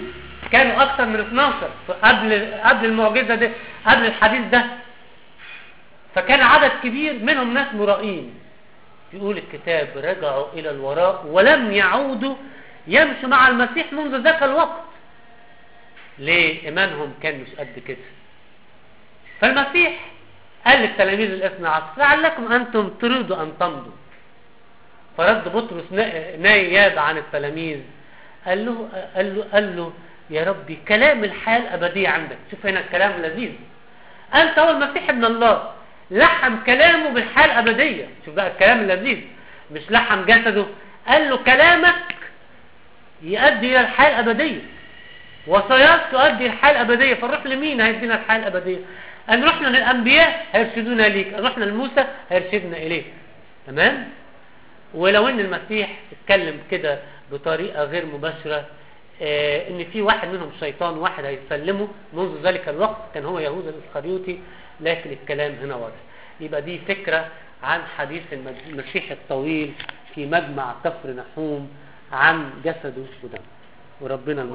كانوا اكثر من 12 قبل قبل المعجزه دي قبل الحديث ده فكان عدد كبير منهم ناس مرائين يقول الكتاب رجعوا الى الوراء ولم يعودوا يمشوا مع المسيح منذ ذاك الوقت ليه ايمانهم كان مش قد كده فالمسيح قال للتلاميذ الاثنى عشر لعلكم انتم تريدوا ان تمضوا فرد بطرس نا- ناياب عن التلاميذ قال له قال له قال له يا ربي كلام الحياه الابديه عندك شوف هنا الكلام لذيذ انت هو المسيح ابن الله لحم كلامه بالحياه الابديه شوف بقى الكلام اللذيذ مش لحم جسده قال له كلامك يؤدي الى الحياه الابديه وصيات تؤدي الحياه الابديه فنروح لمين هيدينا الحياه الابديه ان رحنا للانبياء هيرشدونا ليك ان رحنا لموسى هيرشدنا اليك تمام ولو ان المسيح اتكلم كده بطريقه غير مباشره آه ان في واحد منهم شيطان واحد هيسلمه منذ ذلك الوقت كان هو يهوذا الاسخريوطي لكن الكلام هنا واضح يبقى دي فكره عن حديث المج- المسيح الطويل في مجمع كفر نحوم عن جسده ودمه وربنا المستعان